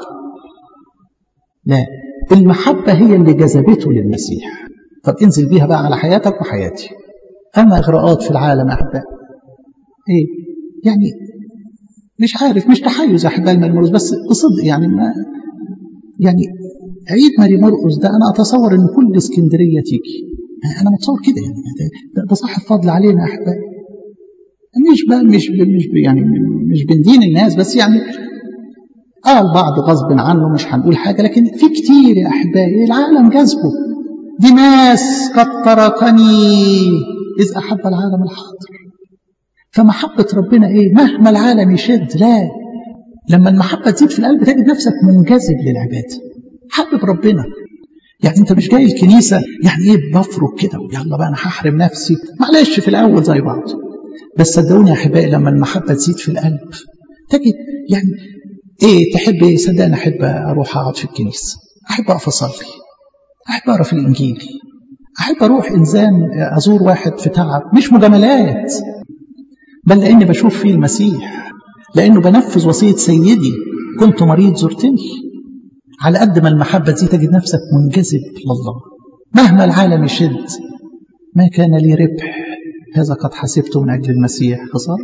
لا المحبه هي اللي جذبته للمسيح طب انزل بيها بقى على حياتك وحياتي اما اغراءات في العالم احباء ايه يعني مش عارف مش تحيز يا احباء المرمرز بس بصدق يعني ما يعني عيد ماري مرقس ده انا اتصور ان كل اسكندريه تيجي انا متصور كده يعني ده, ده صاحب فضل علينا يا احبائي مش بقى مش مش يعني مش بندين الناس بس يعني اه البعض غصب عنه مش هنقول حاجه لكن في كتير يا احبائي العالم جذبه دي ناس قد تركني اذ احب العالم الحاضر فمحبه ربنا ايه مهما العالم يشد لا لما المحبه تزيد في القلب تجد نفسك منجذب للعباده حبب ربنا يعني انت مش جاي الكنيسه يعني ايه بفرك كده ويلا بقى انا هحرم نفسي معلش في الاول زي بعض بس صدقوني يا احبائي لما المحبه تزيد في القلب تجد يعني ايه تحب ايه صدقني احب اروح اقعد في الكنيسه احب اقف اصلي احب اقرا في الانجيل احب اروح انسان ازور واحد في تعب مش مجاملات بل لاني بشوف فيه المسيح لانه بنفذ وصيه سيدي كنت مريض زرتني على قد ما المحبه تزيد تجد نفسك منجذب لله مهما العالم يشد ما كان لي ربح هذا قد حسبته من أجل المسيح خسر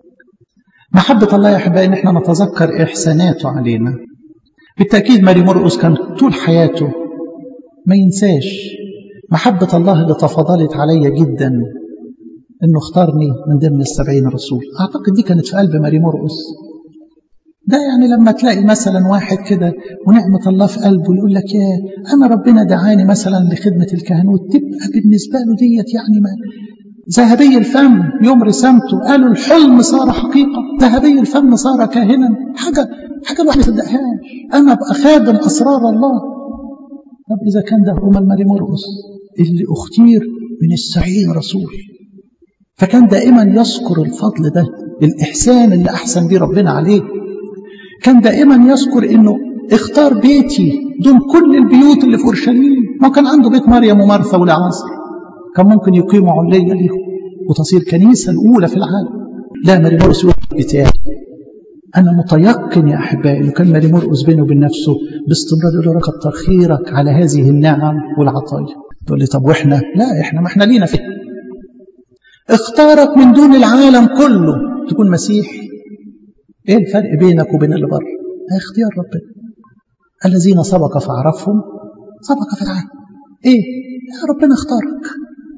محبة الله يا أحبائي إن احنا نتذكر إحساناته علينا بالتأكيد ماري مرقس كان طول حياته ما ينساش محبة الله اللي تفضلت عليا جدا إنه اختارني من ضمن السبعين رسول أعتقد دي كانت في قلب ماري مرقس ده يعني لما تلاقي مثلا واحد كده ونعمة الله في قلبه يقول لك يا أنا ربنا دعاني مثلا لخدمة الكهنوت تبقى بالنسبة له ديت يعني ما ذهبي الفم يوم رسمته قالوا الحلم صار حقيقة ذهبي الفم صار كاهنا حاجة حاجة الواحد ما يصدقهاش أنا أبقى خادم أسرار الله طب إذا كان ده أمال ماري مرقس اللي اختير من السبعين رسول فكان دائما يذكر الفضل ده الإحسان اللي أحسن بيه ربنا عليه كان دائما يذكر إنه اختار بيتي دون كل البيوت اللي في أورشليم ما كان عنده بيت مريم ومرثا والعازر كان ممكن يقيموا علية ليهم وتصير كنيسة الأولى في العالم لا ماري مرقس بتاعي أنا متيقن يا أحبائي لو كان ماري مرقس بينه وبين نفسه باستمرار يقول له كتر خيرك على هذه النعم والعطايا تقول لي طب وإحنا لا إحنا ما إحنا لينا فيه اختارك من دون العالم كله تكون مسيحي ايه الفرق بينك وبين اللي بره اختيار ربنا الذين سبق فعرفهم سبق في العالم ايه يا ربنا اختارك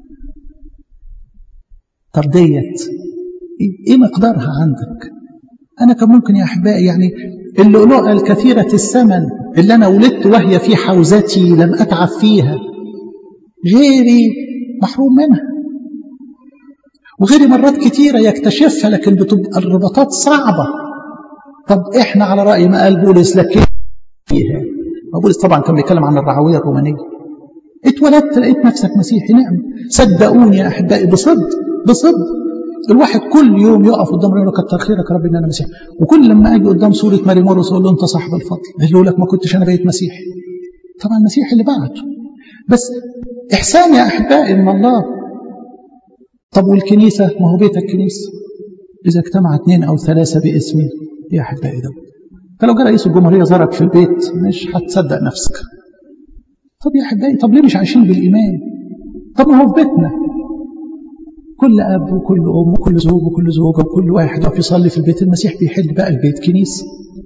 طب ديت ايه مقدارها عندك انا كان ممكن يا احبائي يعني اللؤلؤه الكثيره الثمن اللي انا ولدت وهي في حوزتي لم اتعب فيها غيري محروم منها وغيري مرات كتيره يكتشفها لكن بتبقى الرباطات صعبه طب احنا على راي ما قال بولس لكن فيها بولس طبعا كان بيتكلم عن الرعويه الرومانيه اتولدت لقيت نفسك مسيحي نعم صدقوني يا احبائي بصدق بصدق الواحد كل يوم يقف قدام ربنا يقول كتر خيرك يا رب ان انا مسيحي وكل لما اجي قدام صوره ماري مورس اقول له انت صاحب الفضل يقول لك ما كنتش انا بقيت مسيحي طبعا المسيح اللي بعته بس احسان يا احبائي من الله طب والكنيسه ما هو بيت الكنيسه اذا اجتمع اثنين او ثلاثه باسمي يا احبائي ده فلو جه رئيس الجمهوريه زارك في البيت مش هتصدق نفسك طب يا احبائي طب ليه مش عايشين بالايمان طب ما هو في بيتنا كل اب وكل ام وكل زوج وكل زوجه وكل واحد يقف يصلي في البيت المسيح بيحل بقى البيت كنيسه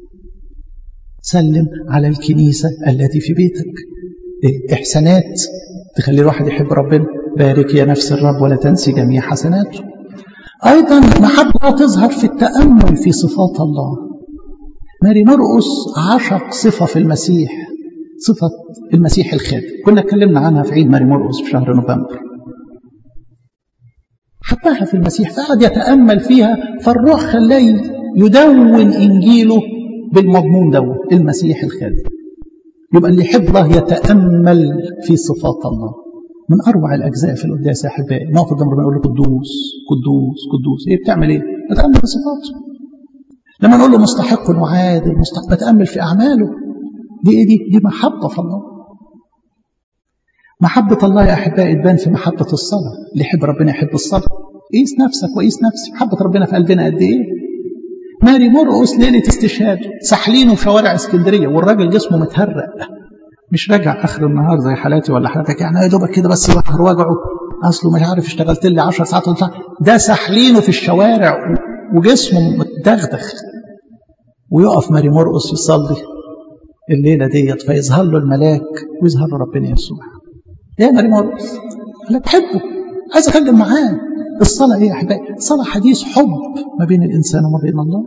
سلم على الكنيسه التي في بيتك إيه؟ احسانات تخلي الواحد يحب ربنا بارك يا نفس الرب ولا تنسي جميع حسناته أيضا محبة تظهر في التأمل في صفات الله ماري مرقس عشق صفة في المسيح صفة المسيح الخادم كنا اتكلمنا عنها في عيد ماري مرقس في شهر نوفمبر حطها في المسيح فقعد يتأمل فيها فالروح خلاه يدون إنجيله بالمضمون دوت المسيح الخادم يبقى اللي يحب الله يتأمل في صفات الله من أروع الأجزاء في القداس يا أحبائي نقف قدام ربنا نقول له قدوس قدوس قدوس إيه بتعمل إيه؟ بتأمل في صفاته لما نقول له مستحق وعادل مستحق بتأمل في أعماله دي إيه دي؟ دي محبة في الله محبة الله يا أحبائي تبان في محبة الصلاة اللي يحب ربنا يحب الصلاة قيس نفسك وقيس نفسك محبة ربنا في قلبنا قد إيه ماري مرقس ليلة استشهاد سحلينه في شوارع اسكندرية والراجل جسمه متهرق مش راجع آخر النهار زي حالاتي ولا حالاتك يعني يا دوبك كده بس ظهر وجعه أصله مش عارف اشتغلت لي 10 ساعات ولا ده سحلينه في الشوارع وجسمه متدغدغ ويقف ماري مرقس يصلي الليلة ديت فيظهر له الملاك ويظهر له ربنا يسوع يا ماري مرقس أنا بحبه عايز أتكلم معاه الصلاة إيه يا أحبائي؟ الصلاة حديث حب ما بين الإنسان وما بين الله.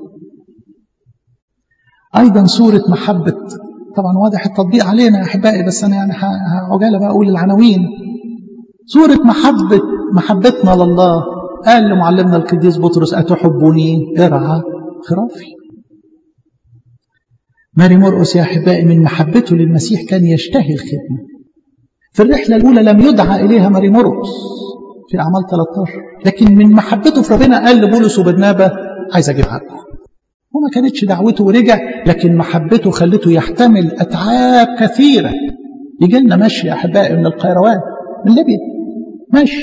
أيضا سورة محبة طبعا واضح التطبيق علينا يا أحبائي بس أنا يعني عجالة بقى أقول العناوين. سورة محبة محبتنا لله قال لمعلمنا القديس بطرس أتحبني ارعى خرافي. ماري مرقس يا أحبائي من محبته للمسيح كان يشتهي الخدمة. في الرحلة الأولى لم يدعى إليها ماري مرقس في أعمال 13 لكن من محبته في ربنا قال لبولس وبرنابا عايز أجيب حقه وما كانتش دعوته ورجع لكن محبته خلته يحتمل أتعاب كثيرة يجي لنا مشي يا أحبائي من القيروان من ليبيا مشي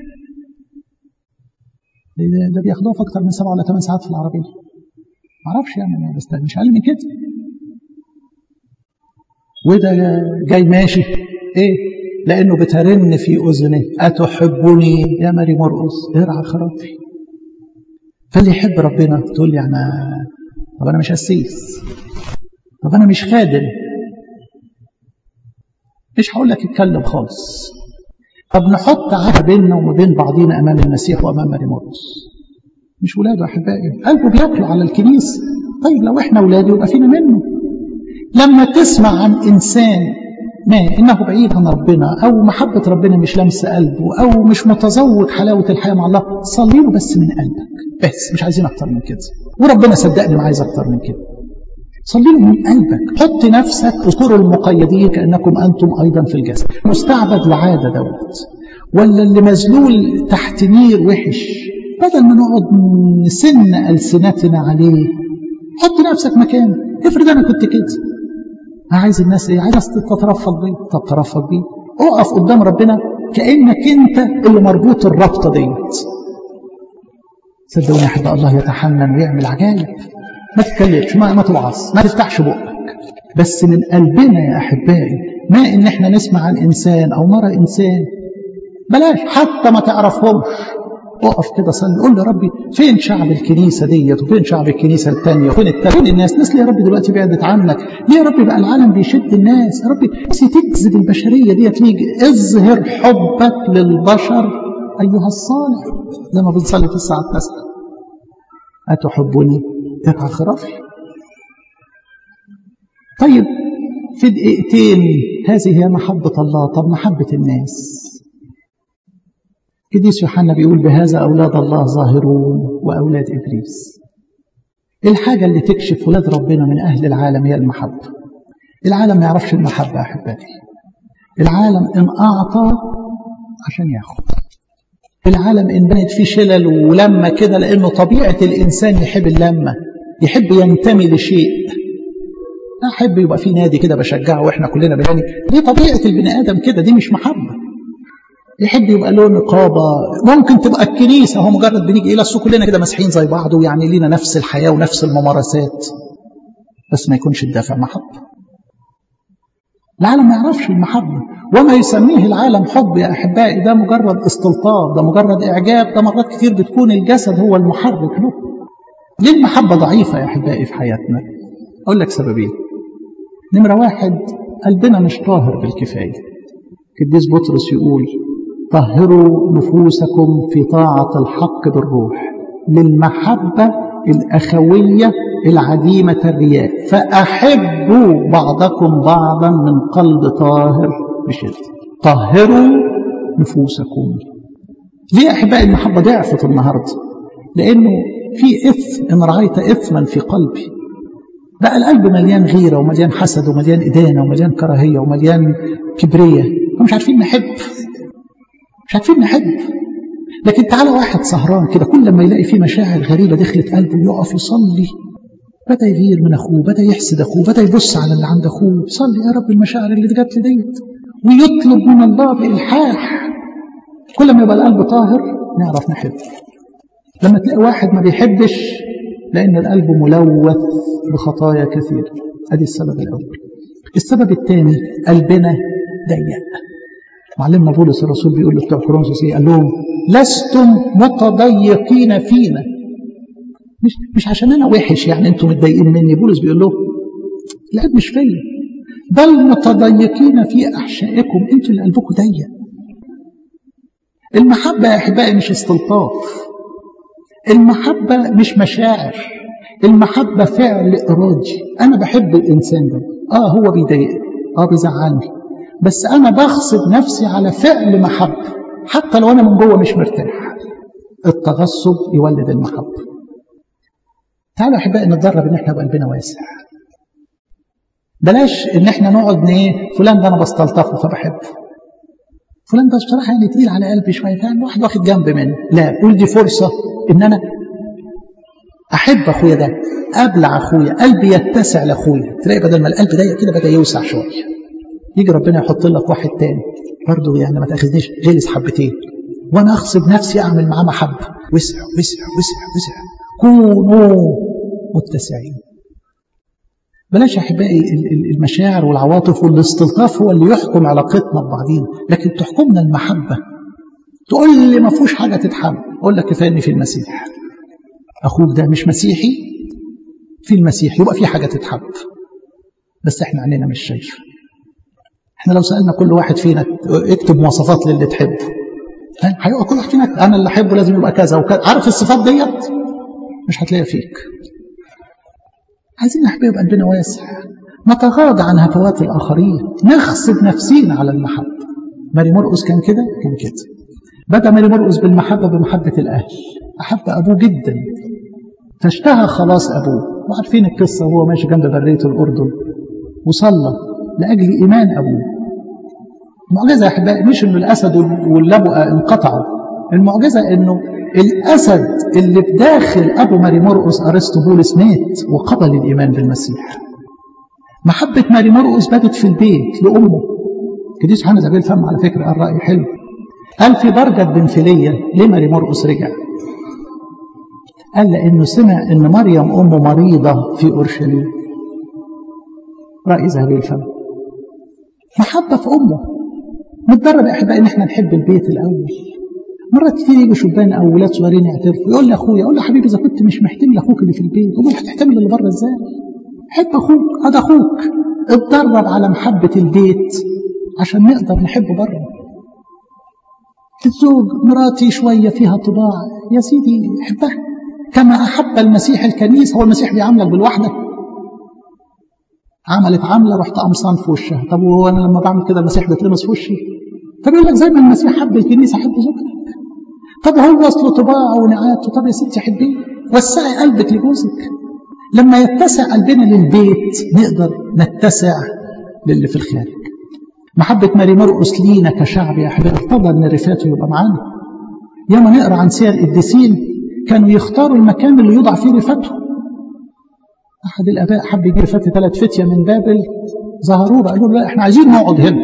ده بياخدوه في أكثر من سبعة ولا ثمان ساعات في العربية معرفش يعني بس مش أقل من كده وده جاي ماشي ايه لأنه بترن في أذنه أتحبني يا ماري مرقس ارعى خرافي فاللي يحب ربنا تقول لي أنا طب أنا مش قسيس طب أنا مش خادم مش هقول لك اتكلم خالص طب نحط عهد بيننا وما بين بعضينا أمام المسيح وأمام ماري مرقس مش ولاده أحبائي قلبه بياكلوا على الكنيسة طيب لو احنا ولاده يبقى فينا منه لما تسمع عن إنسان ما إنه بعيد عن ربنا أو محبة ربنا مش لمس قلبه أو مش متذوق حلاوة الحياة مع الله صلي له بس من قلبك بس مش عايزين أكتر من كده وربنا صدقني ما عايز أكتر من كده صلي له من قلبك حط نفسك اذكروا المقيدين كأنكم أنتم أيضا في الجسد مستعبد العادة دوت ولا اللي مذلول تحت نير وحش بدل ما نقعد نسن ألسنتنا عليه حط نفسك مكانه افرض أنا كنت كده عايز الناس ايه عايز تترفض بيه طب ترفض بيه اقف قدام ربنا كانك انت اللي مربوط الرابطه ديت صدقوني يا احباء الله يتحنن ويعمل عجائب ما تتكلمش ما, ما توعظ ما تفتحش بقك بس من قلبنا يا احبائي ما ان احنا نسمع عن انسان او نرى انسان بلاش حتى ما تعرفهمش اقف كده صلي قول له ربي فين شعب الكنيسه ديت وفين شعب الكنيسه الثانيه وفين التانية فين الناس ناس ليه يا ربي دلوقتي بعدت عنك ليه يا ربي بقى العالم بيشد الناس يا ربي نفسي تجذب البشريه ديت ليك اظهر حبك للبشر ايها الصالح زي ما بنصلي في الساعه التاسعه اتحبني ارعى خرافي طيب في دقيقتين هذه هي محبه الله طب محبه الناس قديس يوحنا بيقول بهذا أولاد الله ظاهرون وأولاد إبليس الحاجة اللي تكشف ولاد ربنا من أهل العالم هي المحبة العالم ما يعرفش المحبة يا أحبائي العالم إن أعطى عشان ياخد العالم إن بنت فيه شلل ولمة كده لأنه طبيعة الإنسان يحب اللمة يحب ينتمي لشيء أحب يبقى في نادي كده بشجعه وإحنا كلنا بنغني دي طبيعة البني آدم كده دي مش محبة يحب يبقى له نقابة ممكن تبقى الكنيسة هو مجرد بنيجي إلى السوق كلنا كده مسيحيين زي بعض ويعني لينا نفس الحياة ونفس الممارسات بس ما يكونش الدافع محبة العالم ما يعرفش المحبة وما يسميه العالم حب يا أحبائي ده مجرد استلطاب ده مجرد إعجاب ده مرات كتير بتكون الجسد هو المحرك له ليه المحبة ضعيفة يا أحبائي في حياتنا أقول لك سببين نمرة واحد قلبنا مش طاهر بالكفاية قديس بطرس يقول طهروا نفوسكم في طاعة الحق بالروح للمحبة الأخوية العديمة الرياء فأحبوا بعضكم بعضا من قلب طاهر بشدة طهروا نفوسكم ليه أحبائي المحبة ضعفت النهاردة لأنه في إثم إن رأيت إثما في قلبي بقى القلب مليان غيرة ومليان حسد ومليان إدانة ومليان كراهية ومليان كبرية ومش عارفين نحب مش عارفين نحب لكن تعالى واحد سهران كده كل ما يلاقي فيه مشاعر غريبة دخلت قلبه يقف يصلي بدأ يغير من أخوه بدأ يحسد أخوه بدأ يبص على اللي عند أخوه صلي يا رب المشاعر اللي جات لي ديت ويطلب من الله بإلحاح كل ما يبقى القلب طاهر نعرف نحب لما تلاقي واحد ما بيحبش لأن القلب ملوث بخطايا كثيرة ادي السبب الأول السبب الثاني قلبنا ضيق معلمنا بولس الرسول بيقول لبتوع كورنثوس ايه قال لهم لستم متضيقين فينا مش مش عشان انا وحش يعني انتم متضايقين مني بولس بيقول لهم العيب مش فيا بل متضيقين في احشائكم انتوا اللي قلبكم ضيق المحبه يا احبائي مش استلطاف المحبه مش مشاعر المحبه فعل ارادي انا بحب الانسان ده اه هو بيضايقني اه بيزعلني بس انا بغصب نفسي على فعل محبه حتى لو انا من جوه مش مرتاح التغصب يولد المحبه تعالوا احبائي نتدرب ان احنا بقلبنا واسع بلاش ان احنا نقعد ايه فلان ده انا بستلطفه فبحبه فلان ده بصراحه يعني تقيل على قلبي شويه فاهم واحد واخد جنب منه لا قول دي فرصه ان انا احب اخويا ده ابلع اخويا قلبي يتسع لاخويا تلاقي بدل ما القلب ضيق كده بدا يوسع شويه يجي ربنا يحط لك واحد تاني برضه يعني ما تاخذنيش غلس حبتين وانا اغصب نفسي اعمل معاه محبه وسع وسع وسع وسع كونوا متسعين بلاش يا احبائي المشاعر والعواطف والاستلطاف هو اللي يحكم علاقتنا ببعضينا لكن تحكمنا المحبه تقول لي ما فيهوش حاجه تتحب اقول لك كفايه اني في المسيح اخوك ده مش مسيحي في المسيح يبقى في حاجه تتحب بس احنا عينينا مش شايفه احنا لو سالنا كل واحد فينا اكتب مواصفات للي تحبه هيبقى كل واحد فينا انا اللي احبه لازم يبقى كذا وكذا عارف الصفات ديت مش هتلاقيها فيك عايزين نحب يبقى قلبنا واسع نتغاضى عن هفوات الاخرين نغصب نفسينا على المحبه ماري مرقس كان كده كان كده بدا ماري مرقس بالمحبه بمحبه الاهل احب ابوه جدا فاشتهى خلاص ابوه وعارفين القصه وهو ماشي جنب بريه الاردن وصلى لاجل ايمان ابوه المعجزه يا احبائي مش انه الاسد واللبؤه انقطعوا المعجزه انه الاسد اللي في داخل ابو ماري مرقس ارسطو بولس مات وقبل الايمان بالمسيح محبه ماري مرقس بدت في البيت لامه قديس يوحنا زبيل فهم على فكره قال راي حلو قال في برجة بنفلية ليه ماري مرقس رجع قال لأنه سمع أن مريم أمه مريضة في أورشليم رأي ذهبي الفم محبة في أمه نتدرب يا أحبائي إن إحنا نحب البيت الأول مرات كتير يجوا شبان أو ولاد صغيرين يعترفوا يقول لي أخويا أقول له حبيبي إذا كنت مش محتمل أخوك اللي في البيت أمال هتحتمل اللي بره إزاي؟ حب أخوك هذا أخوك اتدرب على محبة البيت عشان نقدر نحب بره الزوج مراتي شوية فيها طباع يا سيدي حبها كما أحب المسيح الكنيسة هو المسيح بيعاملك بالوحدة عملت عاملة رحت قمصان في وشها طب وهو أنا لما بعمل كده المسيح بيتلمس في وشي طب يقول لك زي ما المسيح حب الكنيسة حب زوجتك طب هو أصله طباع ونعاته طب يا ستي حبيه وسعي قلبك لجوزك لما يتسع قلبنا للبيت نقدر نتسع للي في الخارج محبة ماري مرقس لينا كشعب يا أحبائي ارتضى أن رفاته يبقى معانا ياما نقرا عن سير القديسين كانوا يختاروا المكان اللي يوضع فيه رفاته أحد الآباء حب يجي رفات ثلاث فتية من بابل ظهروا له قالوا له لا احنا عايزين نقعد هنا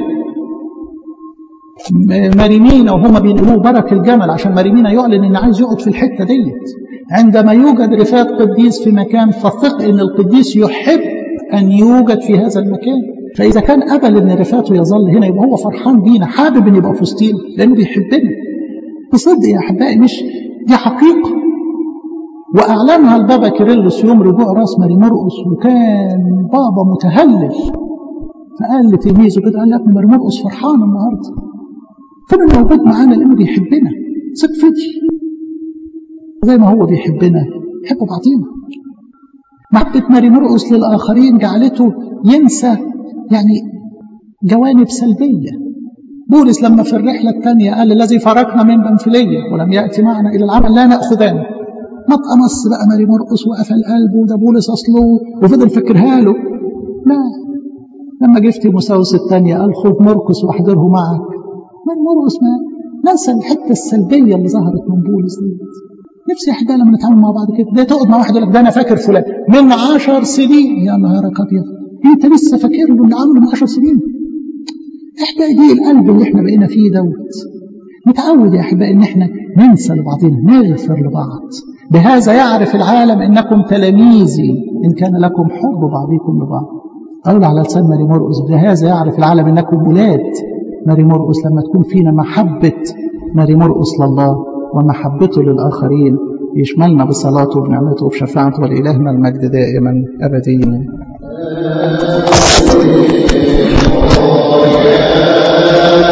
ماريمينا وهم بينقلوه برك الجمل عشان ماريمينا يعلن ان عايز يقعد في الحته ديت عندما يوجد رفات قديس في مكان فثق ان القديس يحب ان يوجد في هذا المكان فإذا كان قبل إن رفاته يظل هنا يبقى هو فرحان بينا حابب إن يبقى في وسطينا لأنه بيحبنا بصدق يا أحبائي مش دي حقيقة وأعلنها البابا كيرلس يوم رجوع راس ماري مرقس وكان بابا متهلل فقال لتلميذه كده قال يا ابني ماري مرقس فرحان النهارده فضل موجود معانا لأنه بيحبنا ثق فيه زي ما هو بيحبنا يحب بعضينا محبة ماري مرقس للآخرين جعلته ينسى يعني جوانب سلبية بولس لما في الرحلة الثانية قال الذي فرقنا من بنفلية ولم يأتي معنا إلى العمل لا نأخذان ما اتقمص بقى ماري مرقس وقفل قلبه ده بولس أصله وفضل فكرها له لا لما جه في تيموساوس الثانية قال خذ مرقس واحضره معك ماري مرقس ما ننسى الحتة السلبية اللي ظهرت من بولس دي نفسي يا احبائي لما نتعامل مع بعض كده ده تقعد مع واحد يقول لك ده انا فاكر فلان من عشر سنين يا نهارك ابيض انت لسه فاكر له اللي عمله من عشر سنين احبائي دي القلب اللي احنا بقينا فيه دوت نتعود يا احبائي ان احنا ننسى لبعضنا نغفر لبعض بهذا يعرف العالم انكم تلاميذي ان كان لكم حب بعضكم لبعض قول على لسان ماري مرقس بهذا يعرف العالم انكم ولاد ماري مرقس لما تكون فينا محبه ماري مرقس لله ومحبته للآخرين يشملنا بصلاته وبنعمته وبشفاعته ولإلهنا المجد دائما أبديا